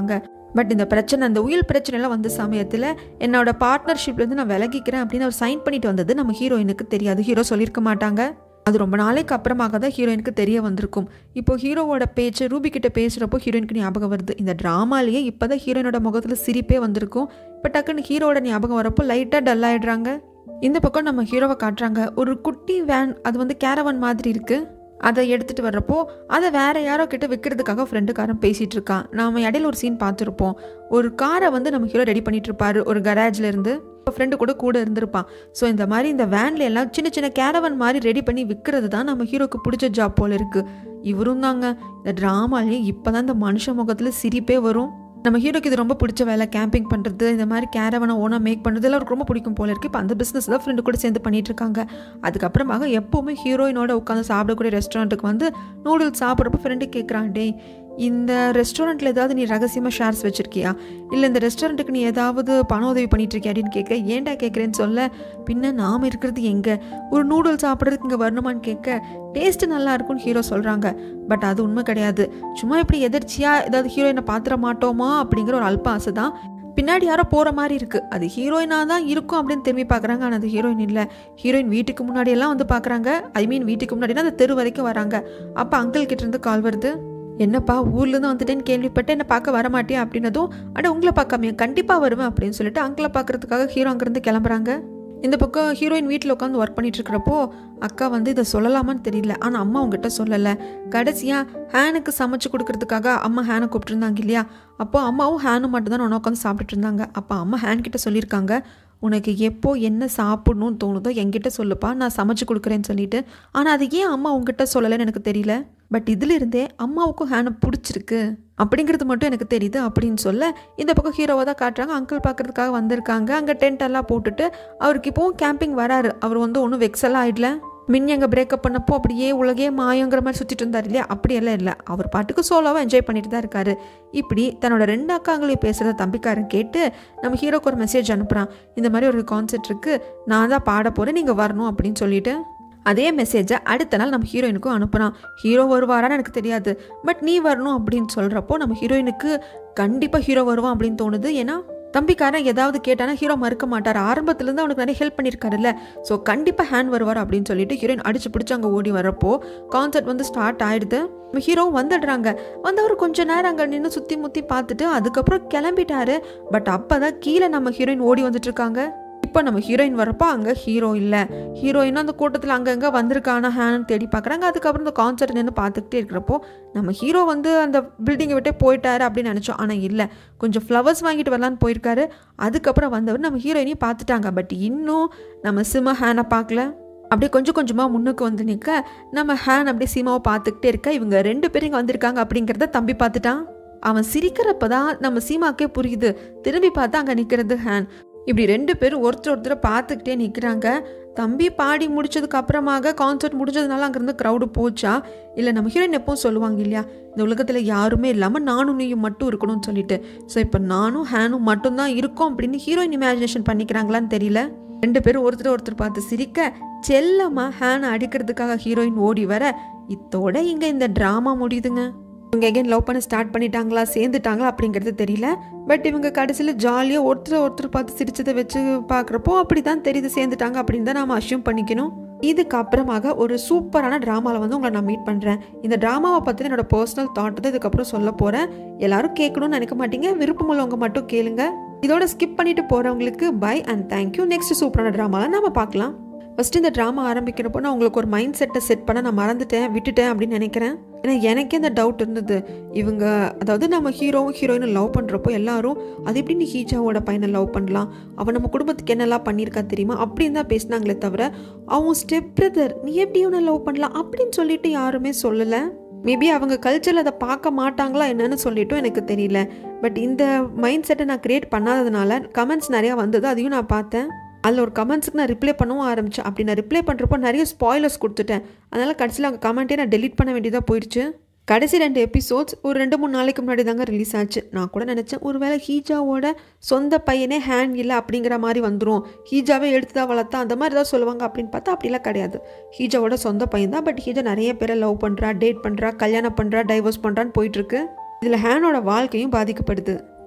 பட் இந்த பிரச்சனை அந்த உயில் பிரச்சனைலாம் வந்த சமயத்தில் என்னோட பார்ட்னர்ஷிப்லேருந்து நான் விலகிக்கிறேன் அப்படின்னு அவர் சைன் பண்ணிட்டு வந்தது நம்ம ஹீரோயினுக்கு தெரியாது ஹீரோ சொல்லியிருக்க மாட்டாங்க அது ரொம்ப நாளைக்கு அப்புறமாக தான் ஹீரோயினுக்கு தெரிய வந்திருக்கும் இப்போ ஹீரோவோட பேச்சு ரூபி கிட்ட பேசுகிறப்போ ஹீரோயினுக்கு ஞாபகம் வருது இந்த ட்ராமாலேயே இப்போ தான் ஹீரோயினோட முகத்தில் சிரிப்பே வந்திருக்கும் இப்போ டக்குன்னு ஹீரோவோட ஞாபகம் வரப்போ லைட்டாக டல் ஆயிடுறாங்க இந்த பக்கம் நம்ம ஹீரோவை காட்டுறாங்க ஒரு குட்டி வேன் அது வந்து கேரவன் மாதிரி இருக்குது அதை எடுத்துகிட்டு வர்றப்போ அதை வேற யாரோ கிட்ட விற்கிறதுக்காக ஃப்ரெண்டுக்காரன் பேசிகிட்டு இருக்கான் நாம இடையில ஒரு சீன் பார்த்துருப்போம் ஒரு காரை வந்து நம்ம ஹீரோ ரெடி பண்ணிட்டு இருப்பாரு ஒரு கராஜ்ல இருந்து ஃப்ரெண்டு கூட கூட இருந்திருப்பான் ஸோ இந்த மாதிரி இந்த வேன்ல எல்லாம் சின்ன சின்ன கேரவன் மாதிரி ரெடி பண்ணி விற்கிறது தான் நம்ம ஹீரோக்கு பிடிச்ச ஜாப் போல இருக்கு இவரும் தாங்க இந்த ட்ராமாலேயே இப்போ தான் இந்த மனுஷ முகத்தில் சிரிப்பே வரும் நம்ம ஹீரோக்கு இது ரொம்ப பிடிச்ச வேலை கேம்பிங் பண்ணுறது இந்த மாதிரி கேரவனை ஓனாக மேக் பண்ணுறது எல்லாம் அவருக்கு ரொம்ப பிடிக்கும் போல இருக்குது இப்போ அந்த பிஸ்னஸ் தான் ஃப்ரெண்டு கூட சேர்ந்து பண்ணிட்டு இருக்காங்க அதுக்கப்புறமாக எப்போவுமே ஹீரோயினோட உட்காந்து சாப்பிடக்கூடிய ரெஸ்டாரண்ட்டுக்கு வந்து நூடுல்ஸ் சாப்பிட்றப்ப ஃப்ரெண்டு கேட்குறான் டேய் இந்த ரெஸ்டாரண்ட்டில் ஏதாவது நீ ரகசியமாக ஷேர்ஸ் வச்சுருக்கியா இல்லை இந்த ரெஸ்டாரண்ட்டுக்கு நீ ஏதாவது பண உதவி பண்ணிட்டு இருக்கியா அப்படின்னு கேட்க ஏன்டா கேட்குறேன்னு சொல்ல பின்ன நாம் இருக்கிறது எங்கே ஒரு நூடுல்ஸ் சாப்பிட்றதுக்கு இங்கே வரணுமான்னு கேட்க டேஸ்ட்டு நல்லா இருக்கும்னு ஹீரோ சொல்கிறாங்க பட் அது உண்மை கிடையாது சும்மா இப்படி எதிர்ச்சியாக ஏதாவது ஹீரோயினை பார்த்துட மாட்டோமா அப்படிங்கிற ஒரு அல்ப ஆசை தான் பின்னாடி யாரோ போகிற மாதிரி இருக்குது அது ஹீரோயினாக தான் இருக்கும் அப்படின்னு திரும்பி பார்க்குறாங்க ஆனால் அது ஹீரோயின் இல்லை ஹீரோயின் வீட்டுக்கு முன்னாடியெல்லாம் வந்து பார்க்குறாங்க ஐ மீன் வீட்டுக்கு முன்னாடினா அந்த தெரு வரைக்கும் வராங்க அப்போ அங்கிள் கிட்ட இருந்து கால் வருது என்னப்பா ஊர்லேருந்து வந்துட்டேன்னு கேள்விப்பட்டு என்னை பார்க்க வர மாட்டியா அப்படின்னதும் அட உங்களை பார்க்காமையா கண்டிப்பாக வருவேன் அப்படின்னு சொல்லிட்டு அங்கிளை பார்க்கறதுக்காக ஹீரோ அங்கேருந்து கிளம்புறாங்க இந்த பக்கம் ஹீரோயின் வீட்டில் உட்காந்து ஒர்க் பண்ணிட்டு இருக்கிறப்போ அக்கா வந்து இதை சொல்லலாமான்னு தெரியல ஆனால் அம்மா உங்ககிட்ட சொல்லலை கடைசியாக ஹேனுக்கு சமைச்சு கொடுக்கறதுக்காக அம்மா ஹேனை கூப்பிட்டுருந்தாங்க இல்லையா அப்போ அம்மாவும் ஹேனும் மட்டும் தான் ஒன்று உட்காந்து சாப்பிட்டுட்டு இருந்தாங்க அப்போ அம்மா ஹேன் கிட்ட சொல்லியிருக்காங்க உனக்கு எப்போ என்ன சாப்பிடணும்னு தோணுதோ என்கிட்ட சொல்லுப்பா நான் சமைச்சு கொடுக்குறேன்னு சொல்லிட்டு ஆனால் அது ஏன் அம்மா உங்ககிட்ட சொல்லலைன்னு எனக்கு தெரியல பட் இதிலிருந்தே அம்மாவுக்கும் ஹேனை பிடிச்சிருக்கு அப்படிங்கிறது மட்டும் எனக்கு தெரியுது அப்படின்னு சொல்ல இந்த பக்கம் ஹீரோவை தான் காட்டுறாங்க அங்கிள் பார்க்கறதுக்காக வந்திருக்காங்க அங்கே டென்ட் எல்லாம் போட்டுட்டு அவருக்கு இப்போவும் கேம்பிங் வராரு அவர் வந்து ஒன்றும் வெக்ஸெல்லாம் ஆயிடல மின் எங்கே பிரேக்கப் பண்ணப்போ அப்படியே உலகே மாயங்கிற மாதிரி சுற்றிட்டு இருந்தார் இல்லையா அப்படியெல்லாம் இல்லை அவர் பாட்டுக்கு சோலோவாக என்ஜாய் பண்ணிட்டு தான் இருக்காரு இப்படி தன்னோட ரெண்டு அக்காங்களையும் பேசுகிறத தம்பிக்காரன் கேட்டு நம்ம ஹீரோக்கு ஒரு மெசேஜ் அனுப்புகிறான் இந்த மாதிரி ஒரு கான்செர்ட் இருக்குது நான் தான் பாட போகிறேன் நீங்கள் வரணும் அப்படின்னு சொல்லிட்டு அதே மெசேஜை அடுத்த நாள் நம்ம ஹீரோயினுக்கும் அனுப்புகிறான் ஹீரோ வருவாரான்னு எனக்கு தெரியாது பட் நீ வரணும் அப்படின்னு சொல்கிறப்போ நம்ம ஹீரோயினுக்கு கண்டிப்பாக ஹீரோ வருவான் அப்படின்னு தோணுது ஏன்னா தம்பிக்காரன் ஏதாவது கேட்டானா ஹீரோ மறுக்க மாட்டார் ஆரம்பத்துலேருந்து அவனுக்கு நிறைய ஹெல்ப் பண்ணியிருக்காருல்ல ஸோ கண்டிப்பாக ஹேண்ட் வருவார் அப்படின்னு சொல்லிட்டு ஹீரோயின் அடிச்சு பிடிச்சி அங்கே ஓடி வரப்போ கான்சர்ட் வந்து ஸ்டார்ட் ஆயிடுது ஹீரோவும் வந்துடுறாங்க வந்தவர் கொஞ்ச நேரம் அங்கே நின்று சுற்றி முற்றி பார்த்துட்டு அதுக்கப்புறம் கிளம்பிட்டாரு பட் அப்போ தான் கீழே நம்ம ஹீரோயின் ஓடி வந்துட்டு இருக்காங்க இப்போ நம்ம ஹீரோயின் வரப்போ அங்கே ஹீரோ இல்லை ஹீரோயினும் அந்த கூட்டத்தில் அங்கங்கே வந்திருக்கானா ஹேன்னு தேடி பார்க்குறாங்க அதுக்கப்புறம் இந்த கான்சர்ட் நின்று பார்த்துக்கிட்டே இருக்கிறப்போ நம்ம ஹீரோ வந்து அந்த பில்டிங்கை விட்டே போயிட்டாரு அப்படின்னு நினச்சோம் ஆனால் இல்லை கொஞ்சம் ஃப்ளவர்ஸ் வாங்கிட்டு வரலான்னு போயிருக்காரு அதுக்கப்புறம் வந்தவர் நம்ம ஹீரோயினையும் பார்த்துட்டாங்க பட் இன்னும் நம்ம சிம்ம ஹேனை பார்க்கல அப்படியே கொஞ்சம் கொஞ்சமாக முன்னுக்கு வந்து நிற்க நம்ம ஹேன் அப்படியே சீமாவை பார்த்துக்கிட்டே இருக்க இவங்க ரெண்டு பேரும் இங்கே வந்திருக்காங்க அப்படிங்கிறத தம்பி பார்த்துட்டான் அவன் சிரிக்கிறப்ப தான் நம்ம சீமாக்கே புரியுது திரும்பி பார்த்தா அங்கே நிற்கிறது ஹேன் இப்படி ரெண்டு பேரும் ஒருத்தர் ஒருத்தரை பார்த்துக்கிட்டே நிற்கிறாங்க தம்பி பாடி முடிச்சதுக்கு அப்புறமாக கான்சர்ட் முடிஞ்சதுனால அங்கேருந்து க்ரௌடு போச்சா இல்லை நம்ம ஹீரோயின் எப்பவும் சொல்லுவாங்க இல்லையா இந்த உலகத்தில் யாருமே இல்லாமல் நானும் நீயும் மட்டும் இருக்கணும்னு சொல்லிட்டு ஸோ இப்போ நானும் ஹேனும் மட்டும்தான் இருக்கோம் அப்படின்னு ஹீரோயின் இமேஜினேஷன் பண்ணிக்கிறாங்களான்னு தெரியல ரெண்டு பேரும் ஒருத்தர் ஒருத்தர் பார்த்து சிரிக்க செல்லமாக ஹேனை அடிக்கிறதுக்காக ஹீரோயின் ஓடி வர இத்தோட இங்கே இந்த ட்ராமா முடியுதுங்க இவங்க எகைன் லவ் பண்ண ஸ்டார்ட் பண்ணிட்டாங்களா சேர்ந்துட்டாங்களா அப்படிங்கிறது தெரியல பட் இவங்க கடைசியில் ஜாலியாக ஒருத்தர் ஒருத்தர் பார்த்து சிரிச்சதை வச்சு பார்க்குறப்போ அப்படி தான் தெரியுது சேர்ந்துட்டாங்க அப்படின்னு தான் நாம் அஷ்யூம் பண்ணிக்கணும் இதுக்கு அப்புறமாக ஒரு சூப்பரான ட்ராமாவில் வந்து உங்களை நான் மீட் பண்ணுறேன் இந்த ட்ராமாவை பற்றி என்னோட பர்சனல் தாட் தான் இதுக்கப்புறம் சொல்ல போகிறேன் எல்லாரும் கேட்கணும்னு நினைக்க மாட்டீங்க விருப்பம் உள்ளவங்க மட்டும் கேளுங்க இதோட ஸ்கிப் பண்ணிட்டு போகிறவங்களுக்கு பை அண்ட் தேங்க்யூ நெக்ஸ்ட் சூப்பரான ட்ராமாவில் நம்ம பார்க்கலாம் ஃபஸ்ட்டு இந்த ட்ராமா ஆரம்பிக்கிறப்போ நான் உங்களுக்கு ஒரு மைண்ட் செட்டை செட் பண்ண நான் மறந்துட்டேன் விட்டுட்டேன் அப்படின்னு நினைக்கிறேன் ஏன்னா எனக்கே அந்த டவுட் இருந்தது இவங்க அதாவது நம்ம ஹீரோவும் ஹீரோயினும் லவ் பண்ணுறப்போ எல்லாரும் அது எப்படி நீ ஹீஜாவோட பையனை லவ் பண்ணலாம் அவன் நம்ம குடும்பத்துக்கு என்னெல்லாம் பண்ணியிருக்கா தெரியுமா அப்படின்னு தான் பேசினாங்களே தவிர அவன் ஸ்டெப் பிரதர் நீ எப்படி இவனை லவ் பண்ணலாம் அப்படின்னு சொல்லிட்டு யாருமே சொல்லலை மேபி அவங்க கல்ச்சரில் அதை பார்க்க மாட்டாங்களா என்னன்னு சொல்லிட்டும் எனக்கு தெரியல பட் இந்த மைண்ட் செட்டை நான் க்ரியேட் பண்ணாததுனால கமெண்ட்ஸ் நிறையா வந்தது அதையும் நான் பார்த்தேன் அதில் ஒரு கமெண்ட்ஸுக்கு நான் ரிப்ளை பண்ணவும் ஆரம்பித்தேன் அப்படி நான் ரிப்ளை பண்ணுறப்போ நிறைய ஸ்பாய்லர்ஸ் கொடுத்துட்டேன் அதனால் கடைசியில் அவங்க கமெண்ட்டே நான் டெலீட் பண்ண வேண்டியதாக போயிடுச்சு கடைசி ரெண்டு எபிசோட்ஸ் ஒரு ரெண்டு மூணு நாளைக்கு முன்னாடி தாங்க ரிலீஸ் ஆச்சு நான் கூட நினச்சேன் ஒருவேளை ஹீஜாவோட சொந்த பையனே ஹேண்ட் இல்லை அப்படிங்கிற மாதிரி வந்துடும் ஹீஜாவே எடுத்து தான் வளர்த்தா அந்த மாதிரி தான் சொல்லுவாங்க அப்படின்னு பார்த்தா அப்படிலாம் கிடையாது ஹீஜாவோட சொந்த பையன் தான் பட் ஹீஜா நிறைய பேரை லவ் பண்ணுறா டேட் பண்ணுறா கல்யாணம் பண்ணுறா டைவர்ஸ் பண்ணுறான்னு போயிட்டுருக்கு இதில் ஹேனோட வாழ்க்கையும் பாதிக்கப்படுது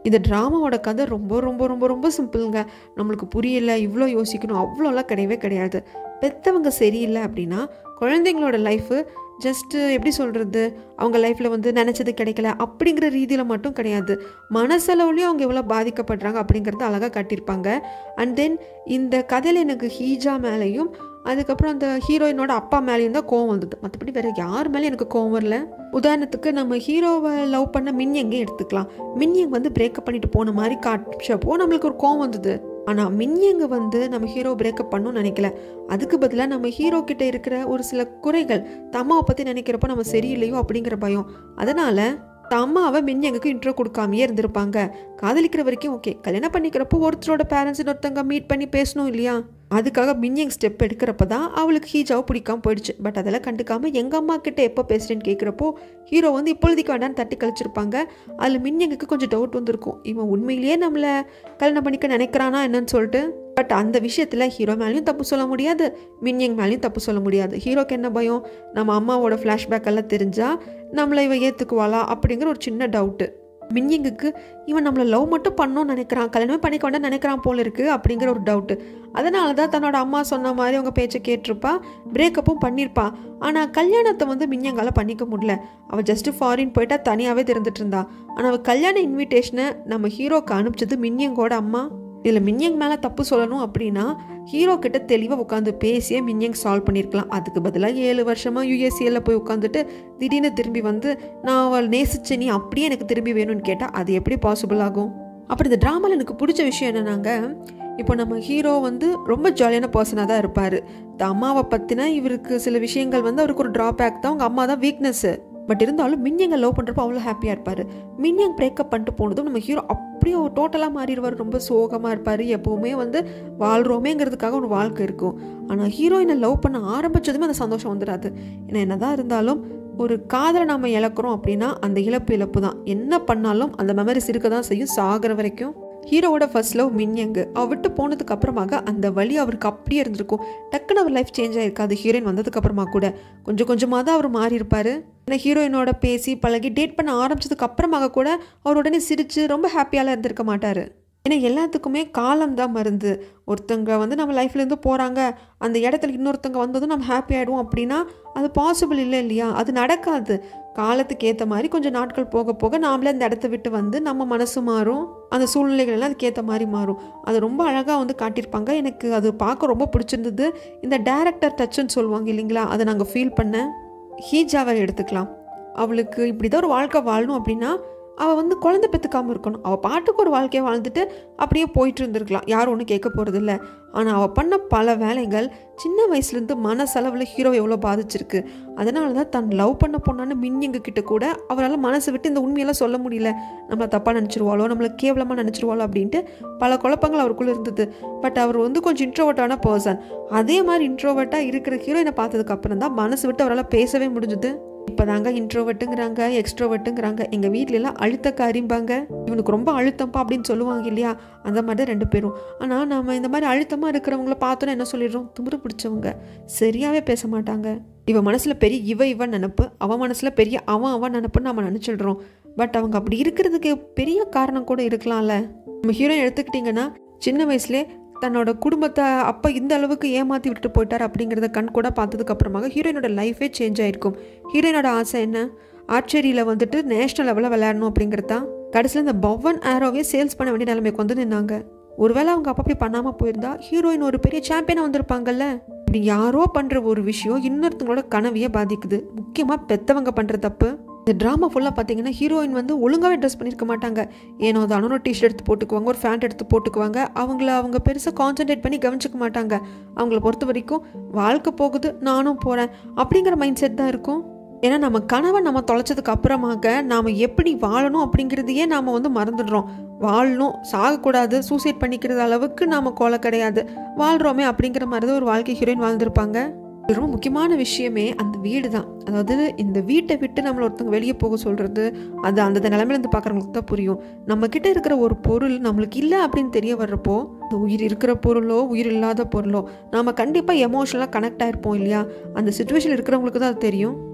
இந்த ட்ராமாவோட கதை ரொம்ப ரொம்ப ரொம்ப ரொம்ப சிம்பிளுங்க நம்மளுக்கு புரியல இவ்வளோ யோசிக்கணும் அவ்வளோலாம் கிடையவே கிடையாது பெற்றவங்க சரியில்லை அப்படின்னா குழந்தைங்களோட லைஃபு ஜஸ்ட்டு எப்படி சொல்கிறது அவங்க லைஃப்பில் வந்து நினச்சது கிடைக்கல அப்படிங்கிற ரீதியில் மட்டும் கிடையாது மனசளவுலேயும் அவங்க எவ்வளோ பாதிக்கப்படுறாங்க அப்படிங்கிறத அழகாக காட்டியிருப்பாங்க அண்ட் தென் இந்த கதையில் எனக்கு ஹீஜா மேலேயும் அதுக்கப்புறம் அந்த ஹீரோயினோட அப்பா மேலேயும் தான் கோவம் வந்தது மற்றபடி வேறு யார் மேலேயும் எனக்கு கோவம் வரல உதாரணத்துக்கு நம்ம ஹீரோவை லவ் பண்ண மின்யங்கே எடுத்துக்கலாம் மின்யங் வந்து பிரேக்கப் பண்ணிட்டு போன மாதிரி காட்சப்போ நம்மளுக்கு ஒரு கோவம் வந்தது ஆனால் மின்யங்க வந்து நம்ம ஹீரோ பிரேக்கப் பண்ணணும்னு நினைக்கல அதுக்கு பதிலாக நம்ம ஹீரோ கிட்ட இருக்கிற ஒரு சில குறைகள் தம்மாவை பற்றி நினைக்கிறப்போ நம்ம சரியில்லையோ அப்படிங்கிற பயம் அதனால் அம்மாவை மின்யங்குக்கு இன்ட்ரோ கொடுக்காமையே இருந்திருப்பாங்க காதலிக்கிற வரைக்கும் ஓகே கல்யாணம் பண்ணிக்கிறப்போ ஒருத்தரோட பேரண்ட்ஸ் இன்னொருத்தங்க மீட் பண்ணி பேசணும் இல்லையா அதுக்காக மின்யங் ஸ்டெப் எடுக்கிறப்ப தான் அவளுக்கு ஹீஜாவை பிடிக்காம போயிடுச்சு பட் அதெல்லாம் கண்டுக்காம எங்கள் அம்மா கிட்ட எப்போ பேசுகிறேன்னு கேட்குறப்போ ஹீரோ வந்து இப்பொழுதைக்கு வேண்டான்னு தட்டி கழிச்சிருப்பாங்க அதில் மின்யங்குக்கு கொஞ்சம் டவுட் வந்திருக்கும் இவன் உண்மையிலேயே நம்மளை கல்யாணம் பண்ணிக்க நினைக்கிறானா என்னன்னு சொல்லிட்டு பட் அந்த விஷயத்தில் ஹீரோ மேலேயும் தப்பு சொல்ல முடியாது மின்யங் மேலேயும் தப்பு சொல்ல முடியாது ஹீரோக்கு என்ன பயம் நம்ம அம்மாவோட ஃப்ளாஷ்பேக் எல்லாம் தெரிஞ்சால் நம்மளை இவன் ஏற்றுக்குவாளா அப்படிங்கிற ஒரு சின்ன டவுட்டு மின்யங்குக்கு இவன் நம்மளை லவ் மட்டும் பண்ணணும்னு நினைக்கிறான் கல்யாணமே பண்ணிக்க வேண்டாம் நினைக்கிறான் போல இருக்குது அப்படிங்கிற ஒரு டவுட்டு அதனால தான் தன்னோட அம்மா சொன்ன மாதிரி அவங்க பேச்சை கேட்டிருப்பா பிரேக்கப்பும் பண்ணியிருப்பா ஆனால் கல்யாணத்தை வந்து மின்யங்கால பண்ணிக்க முடியல அவள் ஜஸ்ட்டு ஃபாரின் போயிட்டா தனியாகவே திறந்துட்டு இருந்தா ஆனால் அவள் கல்யாண இன்விடேஷனை நம்ம ஹீரோக்கு அனுப்பிச்சது மின்யங்கோட அம்மா இதில் மின்யங் மேலே தப்பு சொல்லணும் அப்படின்னா ஹீரோ கிட்ட தெளிவாக உட்காந்து பேசியே மின்யங் சால்வ் பண்ணியிருக்கலாம் அதுக்கு பதிலாக ஏழு வருஷமாக யூஎஸ்ஏல போய் உட்காந்துட்டு திடீர்னு திரும்பி வந்து நான் அவள் நேசிச்ச நீ அப்படியே எனக்கு திரும்பி வேணும்னு கேட்டால் அது எப்படி பாசிபிள் ஆகும் அப்புறம் இந்த ட்ராமாவில் எனக்கு பிடிச்ச விஷயம் என்னன்னாங்க இப்போ நம்ம ஹீரோ வந்து ரொம்ப ஜாலியான பர்சனாக தான் இருப்பார் இந்த அம்மாவை பற்றின இவருக்கு சில விஷயங்கள் வந்து அவருக்கு ஒரு ட்ராபேக் தான் அவங்க அம்மா தான் வீக்னஸ்ஸு பட் இருந்தாலும் மின்யங்க லவ் பண்ணுறப்போ அவ்வளோ ஹாப்பியாக இருப்பார் மின்யங் பிரேக்கப் பண்ணிட்டு போனதும் நம்ம ஹீரோ அப்படியே டோட்டலாக மாறிடுவார் ரொம்ப சோகமாக இருப்பார் எப்போவுமே வந்து வாழ்கிறோமேங்கிறதுக்காக ஒரு வாழ்க்கை இருக்கும் ஆனால் ஹீரோயினை லவ் பண்ண ஆரம்பித்ததுமே அந்த சந்தோஷம் வந்துடாது ஏன்னா என்னதான் இருந்தாலும் ஒரு காதலை நாம் இழக்கிறோம் அப்படின்னா அந்த இழப்பு இழப்பு தான் என்ன பண்ணாலும் அந்த மெமரிஸ் இருக்க தான் செய்யும் சாகிற வரைக்கும் ஹீரோவோட ஃபர்ஸ்ட் லவ் மின்யங்கு அவ விட்டு போனதுக்கு அப்புறமாக அந்த வழி அவருக்கு அப்படியே இருந்திருக்கும் டக்குன்னு அவர் லைஃப் சேஞ்ச் ஆயிருக்காது ஹீரோயின் வந்ததுக்கு அப்புறமா கூட கொஞ்சம் கொஞ்சமாக தான் அவர் மாறி இருப்பாரு ஏன்னா ஹீரோயினோட பேசி பழகி டேட் பண்ண ஆரம்பிச்சதுக்கு அப்புறமாக கூட அவர் உடனே சிரிச்சு ரொம்ப ஹாப்பியாலாம் இருந்திருக்க மாட்டார் ஏன்னா எல்லாத்துக்குமே காலம் தான் மருந்து ஒருத்தங்க வந்து நம்ம லைஃப்லேருந்து போகிறாங்க அந்த இடத்துல இன்னொருத்தங்க வந்ததும் நம்ம ஹாப்பி ஆகிடுவோம் அப்படின்னா அது பாசிபிள் இல்லை இல்லையா அது நடக்காது காலத்துக்கு ஏற்ற மாதிரி கொஞ்சம் நாட்கள் போக போக நாமளே அந்த இடத்த விட்டு வந்து நம்ம மனசு மாறும் அந்த சூழ்நிலைகள் எல்லாம் அதுக்கேற்ற மாதிரி மாறும் அது ரொம்ப அழகாக வந்து காட்டியிருப்பாங்க எனக்கு அது பார்க்க ரொம்ப பிடிச்சிருந்தது இந்த டேரக்டர் டச்சுன்னு சொல்லுவாங்க இல்லைங்களா அதை நாங்கள் ஃபீல் பண்ணேன் ஹீஜாவை எடுத்துக்கலாம் அவளுக்கு இப்படி தான் ஒரு வாழ்க்கை வாழணும் அப்படின்னா அவள் வந்து குழந்தை பெற்றுக்காமல் இருக்கணும் அவள் பாட்டுக்கு ஒரு வாழ்க்கையை வாழ்ந்துட்டு அப்படியே போயிட்டு இருந்திருக்கலாம் யாரும் ஒன்றும் கேட்க போகிறது இல்லை ஆனால் அவள் பண்ண பல வேலைகள் சின்ன வயசுலேருந்து மனசளவில் ஹீரோ எவ்வளோ பாதிச்சிருக்கு அதனால தான் தன் லவ் பண்ண பொண்ணான மின்யங்க கிட்ட கூட அவரால் மனசை விட்டு இந்த உண்மையெல்லாம் சொல்ல முடியல நம்மளை தப்பாக நினச்சிருவாளோ நம்மளை கேவலமாக நினச்சிருவாளோ அப்படின்ட்டு பல குழப்பங்கள் அவருக்குள்ளே இருந்தது பட் அவர் வந்து கொஞ்சம் இன்ட்ரோவர்ட்டான பர்சன் அதே மாதிரி இன்ட்ரோவர்ட்டாக இருக்கிற ஹீரோயினை பார்த்ததுக்கு அப்புறம் தான் மனசு விட்டு அவரால் பேசவே முடிஞ்சுது இப்போதாங்க இன்ட்ரோவர்ட்டுங்கிறாங்க எக்ஸ்ட்ரோவர்ட்டுங்கிறாங்க எங்கள் வீட்லலாம் அழுத்தக்காரிம்பாங்க இவனுக்கு ரொம்ப அழுத்தம்ப்பா அப்படின்னு சொல்லுவாங்க இல்லையா அந்த மாதிரி தான் ரெண்டு பேரும் ஆனால் நம்ம இந்த மாதிரி அழுத்தமாக இருக்கிறவங்கள பார்த்தோன்னா என்ன சொல்லிடுறோம் துமுறு பிடிச்சவங்க சரியாகவே பேச மாட்டாங்க இவ மனசில் பெரிய இவ இவன் நினப்பு அவன் மனசில் பெரிய அவன் அவன் நினப்புன்னு நம்ம நினச்சிடுறோம் பட் அவங்க அப்படி இருக்கிறதுக்கு பெரிய காரணம் கூட இருக்கலாம்ல நம்ம ஹீரோ எடுத்துக்கிட்டிங்கன்னா சின்ன வயசுலேயே தன்னோட குடும்பத்தை அப்போ இந்த அளவுக்கு ஏமாற்றி விட்டுட்டு போயிட்டார் அப்படிங்கிறத கண் கூட பார்த்ததுக்கு அப்புறமாக ஹீரோயினோட லைஃபே சேஞ்ச் ஆயிருக்கும் ஹீரோயினோட ஆசை என்ன ஆர்ச்சரியில் வந்துட்டு நேஷ்னல் லெவலில் விளையாடணும் அப்படிங்கிறது தான் கடைசியில் இந்த பவன் ஆரோவே சேல்ஸ் பண்ண வேண்டிய நிலைமைக்கு வந்து நின்னாங்க ஒருவேளை அவங்க அப்போ அப்படி பண்ணாமல் போயிருந்தா ஹீரோயின் ஒரு பெரிய சாம்பியனாக வந்திருப்பாங்கல்ல இப்படி யாரோ பண்ணுற ஒரு விஷயம் இன்னொருத்தங்களோட கனவையே பாதிக்குது முக்கியமாக பெத்தவங்க பண்ணுற தப்பு இந்த ட்ராமா ஃபுல்லாக பார்த்தீங்கன்னா ஹீரோயின் வந்து ஒழுங்காகவே ட்ரெஸ் பண்ணியிருக்க மாட்டாங்க ஏனோ தானோ டிஷர்ட் எடுத்து போட்டுக்குவாங்க ஒரு ஃபேண்ட் எடுத்து போட்டுக்குவாங்க அவங்கள அவங்க பெருசாக கான்சென்ட்ரேட் பண்ணி கவனிச்சிக்க மாட்டாங்க அவங்கள பொறுத்த வரைக்கும் வாழ்க்கை போகுது நானும் போகிறேன் அப்படிங்கிற மைண்ட் செட் தான் இருக்கும் ஏன்னா நம்ம கனவை நம்ம தொலைச்சதுக்கு அப்புறமாக நாம் எப்படி வாழணும் அப்படிங்கிறதையே நாம் வந்து மறந்துடுறோம் வாழணும் சாகக்கூடாது சூசைட் பண்ணிக்கிறது அளவுக்கு நாம் கோலை கிடையாது வாழ்கிறோமே அப்படிங்கிற மாதிரி தான் ஒரு வாழ்க்கை ஹீரோயின் வாழ்ந்திருப்பாங்க இது ரொம்ப முக்கியமான விஷயமே அந்த வீடு தான் அதாவது இந்த வீட்டை விட்டு நம்மளை ஒருத்தவங்க வெளியே போக சொல்கிறது அது அந்த நிலமையிலேருந்து பார்க்குறவங்களுக்கு தான் புரியும் நம்ம கிட்ட இருக்கிற ஒரு பொருள் நம்மளுக்கு இல்லை அப்படின்னு தெரிய வர்றப்போ இந்த உயிர் இருக்கிற பொருளோ உயிர் இல்லாத பொருளோ நாம் கண்டிப்பாக எமோஷனலாக கனெக்ட் ஆகிருப்போம் இல்லையா அந்த சுச்சுவேஷன் இருக்கிறவங்களுக்கு தான் அது தெரியும்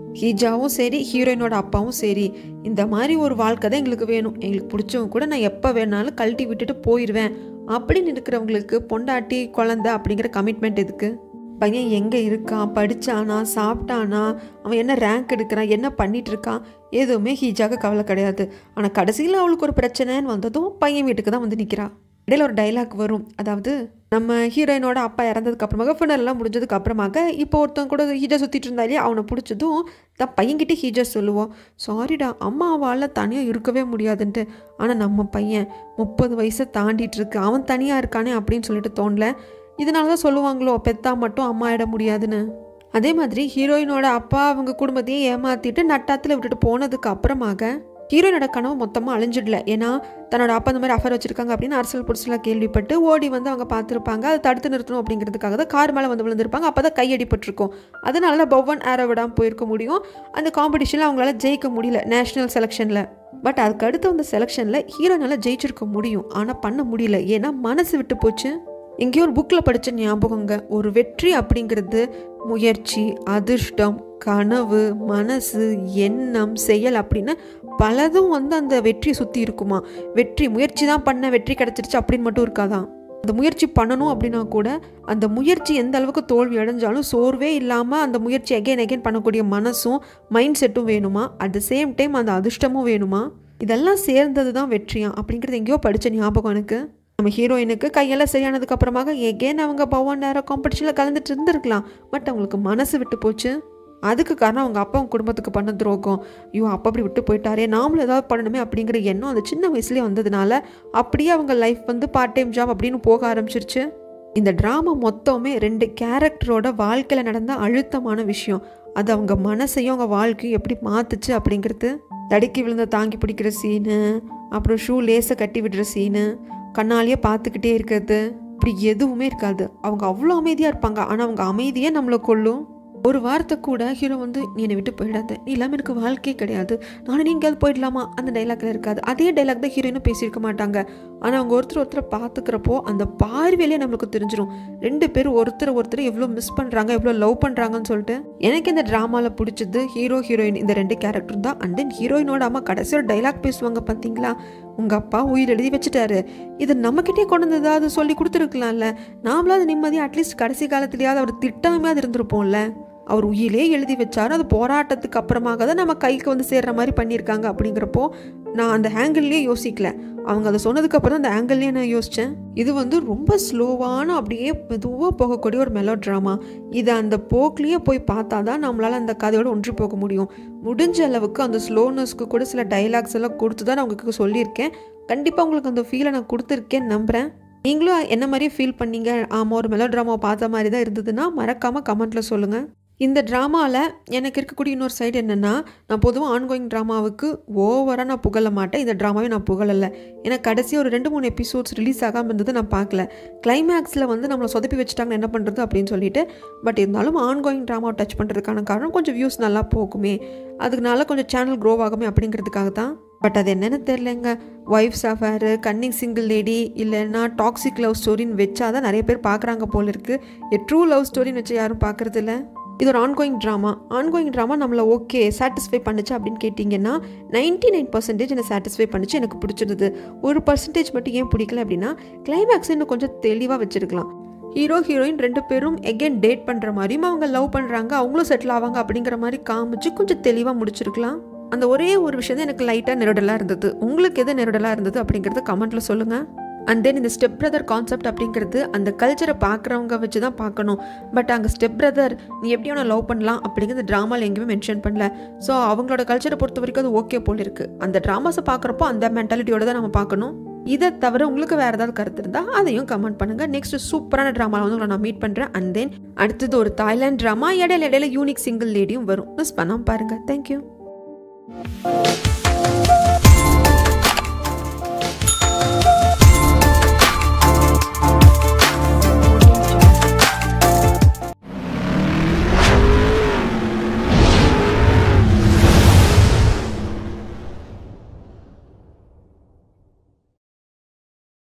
ஹீஜாவும் சரி ஹீரோயினோட அப்பாவும் சரி இந்த மாதிரி ஒரு வாழ்க்கை தான் எங்களுக்கு வேணும் எங்களுக்கு பிடிச்சவங்க கூட நான் எப்போ வேணாலும் கழட்டி விட்டுட்டு போயிடுவேன் அப்படின்னு இருக்கிறவங்களுக்கு பொண்டாட்டி குழந்தை அப்படிங்கிற கமிட்மெண்ட் எதுக்கு பையன் எங்கே இருக்கான் படித்தானா சாப்பிட்டானா அவன் என்ன ரேங்க் எடுக்கிறான் என்ன பண்ணிட்டு இருக்கான் எதுவுமே ஹீஜாக்கு கவலை கிடையாது ஆனால் கடைசியில் அவளுக்கு ஒரு பிரச்சனைன்னு வந்ததும் பையன் வீட்டுக்கு தான் வந்து நிற்கிறா இடையில ஒரு டைலாக் வரும் அதாவது நம்ம ஹீரோயினோட அப்பா இறந்ததுக்கு அப்புறமாக ஃபுனர்லாம் முடிஞ்சதுக்கு அப்புறமாக இப்போ ஒருத்தன் கூட ஹீஜா சுற்றிட்டு இருந்தாலே அவனை பிடிச்சதும் தான் பையன்கிட்ட ஹீஜா சொல்லுவோம் சாரிடா அம்மாவால் தனியாக இருக்கவே முடியாதுன்ட்டு ஆனால் நம்ம பையன் முப்பது வயசை தாண்டிட்டு இருக்கு அவன் தனியாக இருக்கானே அப்படின்னு சொல்லிட்டு தோணல இதனால தான் சொல்லுவாங்களோ பெத்தா மட்டும் அம்மா ஆயிட முடியாதுன்னு அதே மாதிரி ஹீரோயினோட அப்பா அவங்க குடும்பத்தையும் ஏமாற்றிட்டு நட்டாத்தில் விட்டுட்டு போனதுக்கு அப்புறமாக ஹீரோயினோட கனவு மொத்தமாக அழிஞ்சிடல ஏன்னா தன்னோட அப்பா இந்த மாதிரி அஃபர் வச்சிருக்காங்க அப்படின்னு அரசியல் புடிச்சலாம் கேள்விப்பட்டு ஓடி வந்து அவங்க பார்த்துருப்பாங்க அதை தடுத்து நிறுத்தணும் அப்படிங்கிறதுக்காக தான் கார் மேலே வந்து விழுந்திருப்பாங்க அப்போ தான் கையடிப்பட்டிருக்கும் அதனால தான் பவன் ஏரோ விடாமல் போயிருக்க முடியும் அந்த காம்படிஷனில் அவங்களால ஜெயிக்க முடியல நேஷனல் செலெக்ஷனில் பட் அதுக்கு அடுத்து வந்த செலெக்ஷனில் ஹீரோனால ஜெயிச்சிருக்க முடியும் ஆனால் பண்ண முடியல ஏன்னா மனசு விட்டு போச்சு எங்கேயோ ஒரு புக்கில் படித்த ஞாபகங்க ஒரு வெற்றி அப்படிங்கிறது முயற்சி அதிர்ஷ்டம் கனவு மனசு எண்ணம் செயல் அப்படின்னு பலதும் வந்து அந்த வெற்றியை சுற்றி இருக்குமா வெற்றி முயற்சி தான் பண்ண வெற்றி கிடச்சிருச்சு அப்படின்னு மட்டும் இருக்காதான் அந்த முயற்சி பண்ணணும் அப்படின்னா கூட அந்த முயற்சி எந்த அளவுக்கு தோல்வி அடைஞ்சாலும் சோர்வே இல்லாமல் அந்த முயற்சி எகைன் எகைன் பண்ணக்கூடிய மனசும் மைண்ட் செட்டும் வேணுமா அட் த சேம் டைம் அந்த அதிர்ஷ்டமும் வேணுமா இதெல்லாம் சேர்ந்தது தான் வெற்றியா அப்படிங்கிறது எங்கேயோ படித்த ஞாபகம் எனக்கு நம்ம ஹீரோயினுக்கு கையெல்லாம் சரியானதுக்கு அப்புறமாக எகேன் அவங்க பவான் நேரம் காம்படிஷனில் கலந்துட்டு இருந்திருக்கலாம் பட் அவங்களுக்கு மனசு விட்டு போச்சு அதுக்கு காரணம் அவங்க அப்பா அவங்க குடும்பத்துக்கு பண்ண துரோகம் ஐயோ அப்பா அப்படி விட்டு போயிட்டாரே நாமளும் ஏதாவது பண்ணணுமே அப்படிங்கிற எண்ணம் அந்த சின்ன வயசுலேயே வந்ததுனால அப்படியே அவங்க லைஃப் வந்து பார்ட் டைம் ஜாப் அப்படின்னு போக ஆரம்பிச்சிருச்சு இந்த ட்ராமா மொத்தமே ரெண்டு கேரக்டரோட வாழ்க்கையில் நடந்த அழுத்தமான விஷயம் அது அவங்க மனசையும் அவங்க வாழ்க்கையும் எப்படி மாத்துச்சு அப்படிங்கிறது தடுக்கி விழுந்த தாங்கி பிடிக்கிற சீனு அப்புறம் ஷூ லேஸை கட்டி விடுற சீனு கண்ணாலேயே பார்த்துக்கிட்டே இருக்கிறது இப்படி எதுவுமே இருக்காது அவங்க அவ்வளோ அமைதியாக இருப்பாங்க ஆனால் அவங்க அமைதியே நம்மளை கொல்லும் ஒரு வார்த்தை கூட ஹீரோ வந்து நீ என்னை விட்டு போயிடாத நீ இல்லாமல் எனக்கு வாழ்க்கையே கிடையாது நானும் நீ எங்கேயாவது போயிடலாமா அந்த டைலாக்ல இருக்காது அதே டைலாக் தான் ஹீரோயினும் பேசியிருக்க மாட்டாங்க ஆனால் அவங்க ஒருத்தர் ஒருத்தரை பார்த்துக்கிறப்போ அந்த பார்வையிலே நம்மளுக்கு தெரிஞ்சிடும் ரெண்டு பேரும் ஒருத்தர் ஒருத்தர் எவ்வளோ மிஸ் பண்ணுறாங்க எவ்வளோ லவ் பண்ணுறாங்கன்னு சொல்லிட்டு எனக்கு இந்த ட்ராமாவில் பிடிச்சது ஹீரோ ஹீரோயின் இந்த ரெண்டு கேரக்டர் தான் அண்ட் தென் ஹீரோயினோட அம்மா கடைசியோட டைலாக் பேசுவாங்க பார்த்தீங்களா உங்கள் அப்பா உயிர் எழுதி வச்சுட்டாரு இது நம்மக்கிட்டே கொண்டு வந்து ஏதாவது சொல்லி கொடுத்துருக்கலாம்ல நாமளாவது நிம்மதியாக அட்லீஸ்ட் கடைசி காலத்துலேயாவது அவர் திட்டாமே இருந்திருப்போம்ல அவர் உயிலே எழுதி வச்சாரு அது போராட்டத்துக்கு அப்புறமாக தான் நம்ம கைக்கு வந்து சேர்ற மாதிரி பண்ணியிருக்காங்க அப்படிங்கிறப்போ நான் அந்த ஆங்கிள்லேயே யோசிக்கல அவங்க அதை சொன்னதுக்கு அப்புறம் அந்த ஆங்கிள்லேயே நான் யோசித்தேன் இது வந்து ரொம்ப ஸ்லோவான அப்படியே மெதுவாக போகக்கூடிய ஒரு மெலோ ட்ராமா இதை அந்த போக்லேயே போய் பார்த்தா தான் நம்மளால் அந்த கதையோட ஒன்றி போக முடியும் முடிஞ்ச அளவுக்கு அந்த ஸ்லோனஸ்க்கு கூட சில டைலாக்ஸ் எல்லாம் கொடுத்து தான் நான் உங்களுக்கு சொல்லியிருக்கேன் கண்டிப்பாக உங்களுக்கு அந்த ஃபீலை நான் கொடுத்துருக்கேன் நம்புகிறேன் நீங்களும் என்ன மாதிரியே ஃபீல் பண்ணீங்க ஆமாம் ஒரு மெலோ ட்ராமாவை பார்த்த மாதிரி தான் இருந்ததுன்னா மறக்காமல் கமெண்ட்டில் சொல்லுங்கள் இந்த ட்ராமாவில் எனக்கு இருக்கக்கூடிய இன்னொரு சைடு என்னென்னா நான் பொதுவாக ஆன்கோயிங் ட்ராமாவுக்கு ஓவராக நான் புகழ மாட்டேன் இந்த ட்ராமாவே நான் புகழலை ஏன்னா கடைசி ஒரு ரெண்டு மூணு எபிசோட்ஸ் ரிலீஸ் ஆகாமல் இருந்தது நான் பார்க்கல கிளைமேக்ஸில் வந்து நம்மளை சொதப்பி வச்சுட்டாங்க என்ன பண்ணுறது அப்படின்னு சொல்லிட்டு பட் இருந்தாலும் ஆன்கோயிங் ட்ராமாவை டச் பண்ணுறதுக்கான காரணம் கொஞ்சம் வியூஸ் நல்லா போகுமே அதுக்குனால கொஞ்சம் சேனல் க்ரோ ஆகுமே அப்படிங்கிறதுக்காக தான் பட் அது என்னென்னு தெரிலங்க wife's affair cunning single lady இல்லைன்னா டாக்ஸிக் லவ் ஸ்டோரின்னு வச்சா தான் நிறைய பேர் பார்க்குறாங்க போல இருக்குது எ ட்ரூ லவ் ஸ்டோரின்னு வச்சு யாரும் பார்க்குறது இல்லை இது ஒரு ஆன்கோயிங் ட்ராமா ஆன்கோயிங் ட்ராமா நம்மளை ஓகே சாட்டிஸ்ஃபை பண்ணுச்சு அப்படின்னு கேட்டிங்கன்னா நைன்ட்டி நைன் பர்சன்டேஜ் என்னை சாட்டிஸ்ஃபை பண்ணுச்சு எனக்கு பிடிச்சிருந்தது ஒரு பர்சன்டேஜ் மட்டும் ஏன் பிடிக்கல அப்படின்னா கிளைமேக்ஸ் இன்னும் கொஞ்சம் தெளிவாக வச்சுருக்கலாம் ஹீரோ ஹீரோயின் ரெண்டு பேரும் எகெயின் டேட் பண்ணுற மாதிரியும் அவங்க லவ் பண்ணுறாங்க அவங்களும் செட்டில் ஆவாங்க அப்படிங்கிற மாதிரி காமிச்சு கொஞ்சம் தெளிவாக முடிச்சிருக்கலாம் அந்த ஒரே ஒரு விஷயம் தான் எனக்கு லைட்டாக நெருடலாக இருந்தது உங்களுக்கு எது நெருடலாக இருந்தது அப்படிங்கிறத கமெண்ட்டில் சொல்லுங்கள் அண்ட் தென் இந்த ஸ்டெப் பிரதர் கான்செப்ட் அப்படிங்கிறது அந்த கல்ச்சரை பார்க்குறவங்க வச்சு தான் பார்க்கணும் பட் அங்கே ஸ்டெப் பிரதர் நீ எப்படி அவனை லவ் பண்ணலாம் அப்படிங்கிறது ட்ராமாவில் எங்கேயுமே மென்ஷன் பண்ணல ஸோ அவங்களோட கல்ச்சரை பொறுத்த வரைக்கும் அது ஓகே போல் இருக்குது அந்த ட்ராமாஸை பார்க்குறப்போ அந்த மென்டாலிட்டியோட தான் நம்ம பார்க்கணும் இதை தவிர உங்களுக்கு வேறு ஏதாவது கருத்து இருந்தால் அதையும் கமெண்ட் பண்ணுங்கள் நெக்ஸ்ட் சூப்பரான ட்ராமாவில் வந்து உங்களை நான் மீட் பண்ணுறேன் அண்ட் தென் அடுத்தது ஒரு தாய்லாந்து ட்ராமா இடையில இடையில யூனிக் சிங்கிள் லேடியும் வரும் மிஸ் பண்ணாமல் பாருங்கள் தேங்க்யூ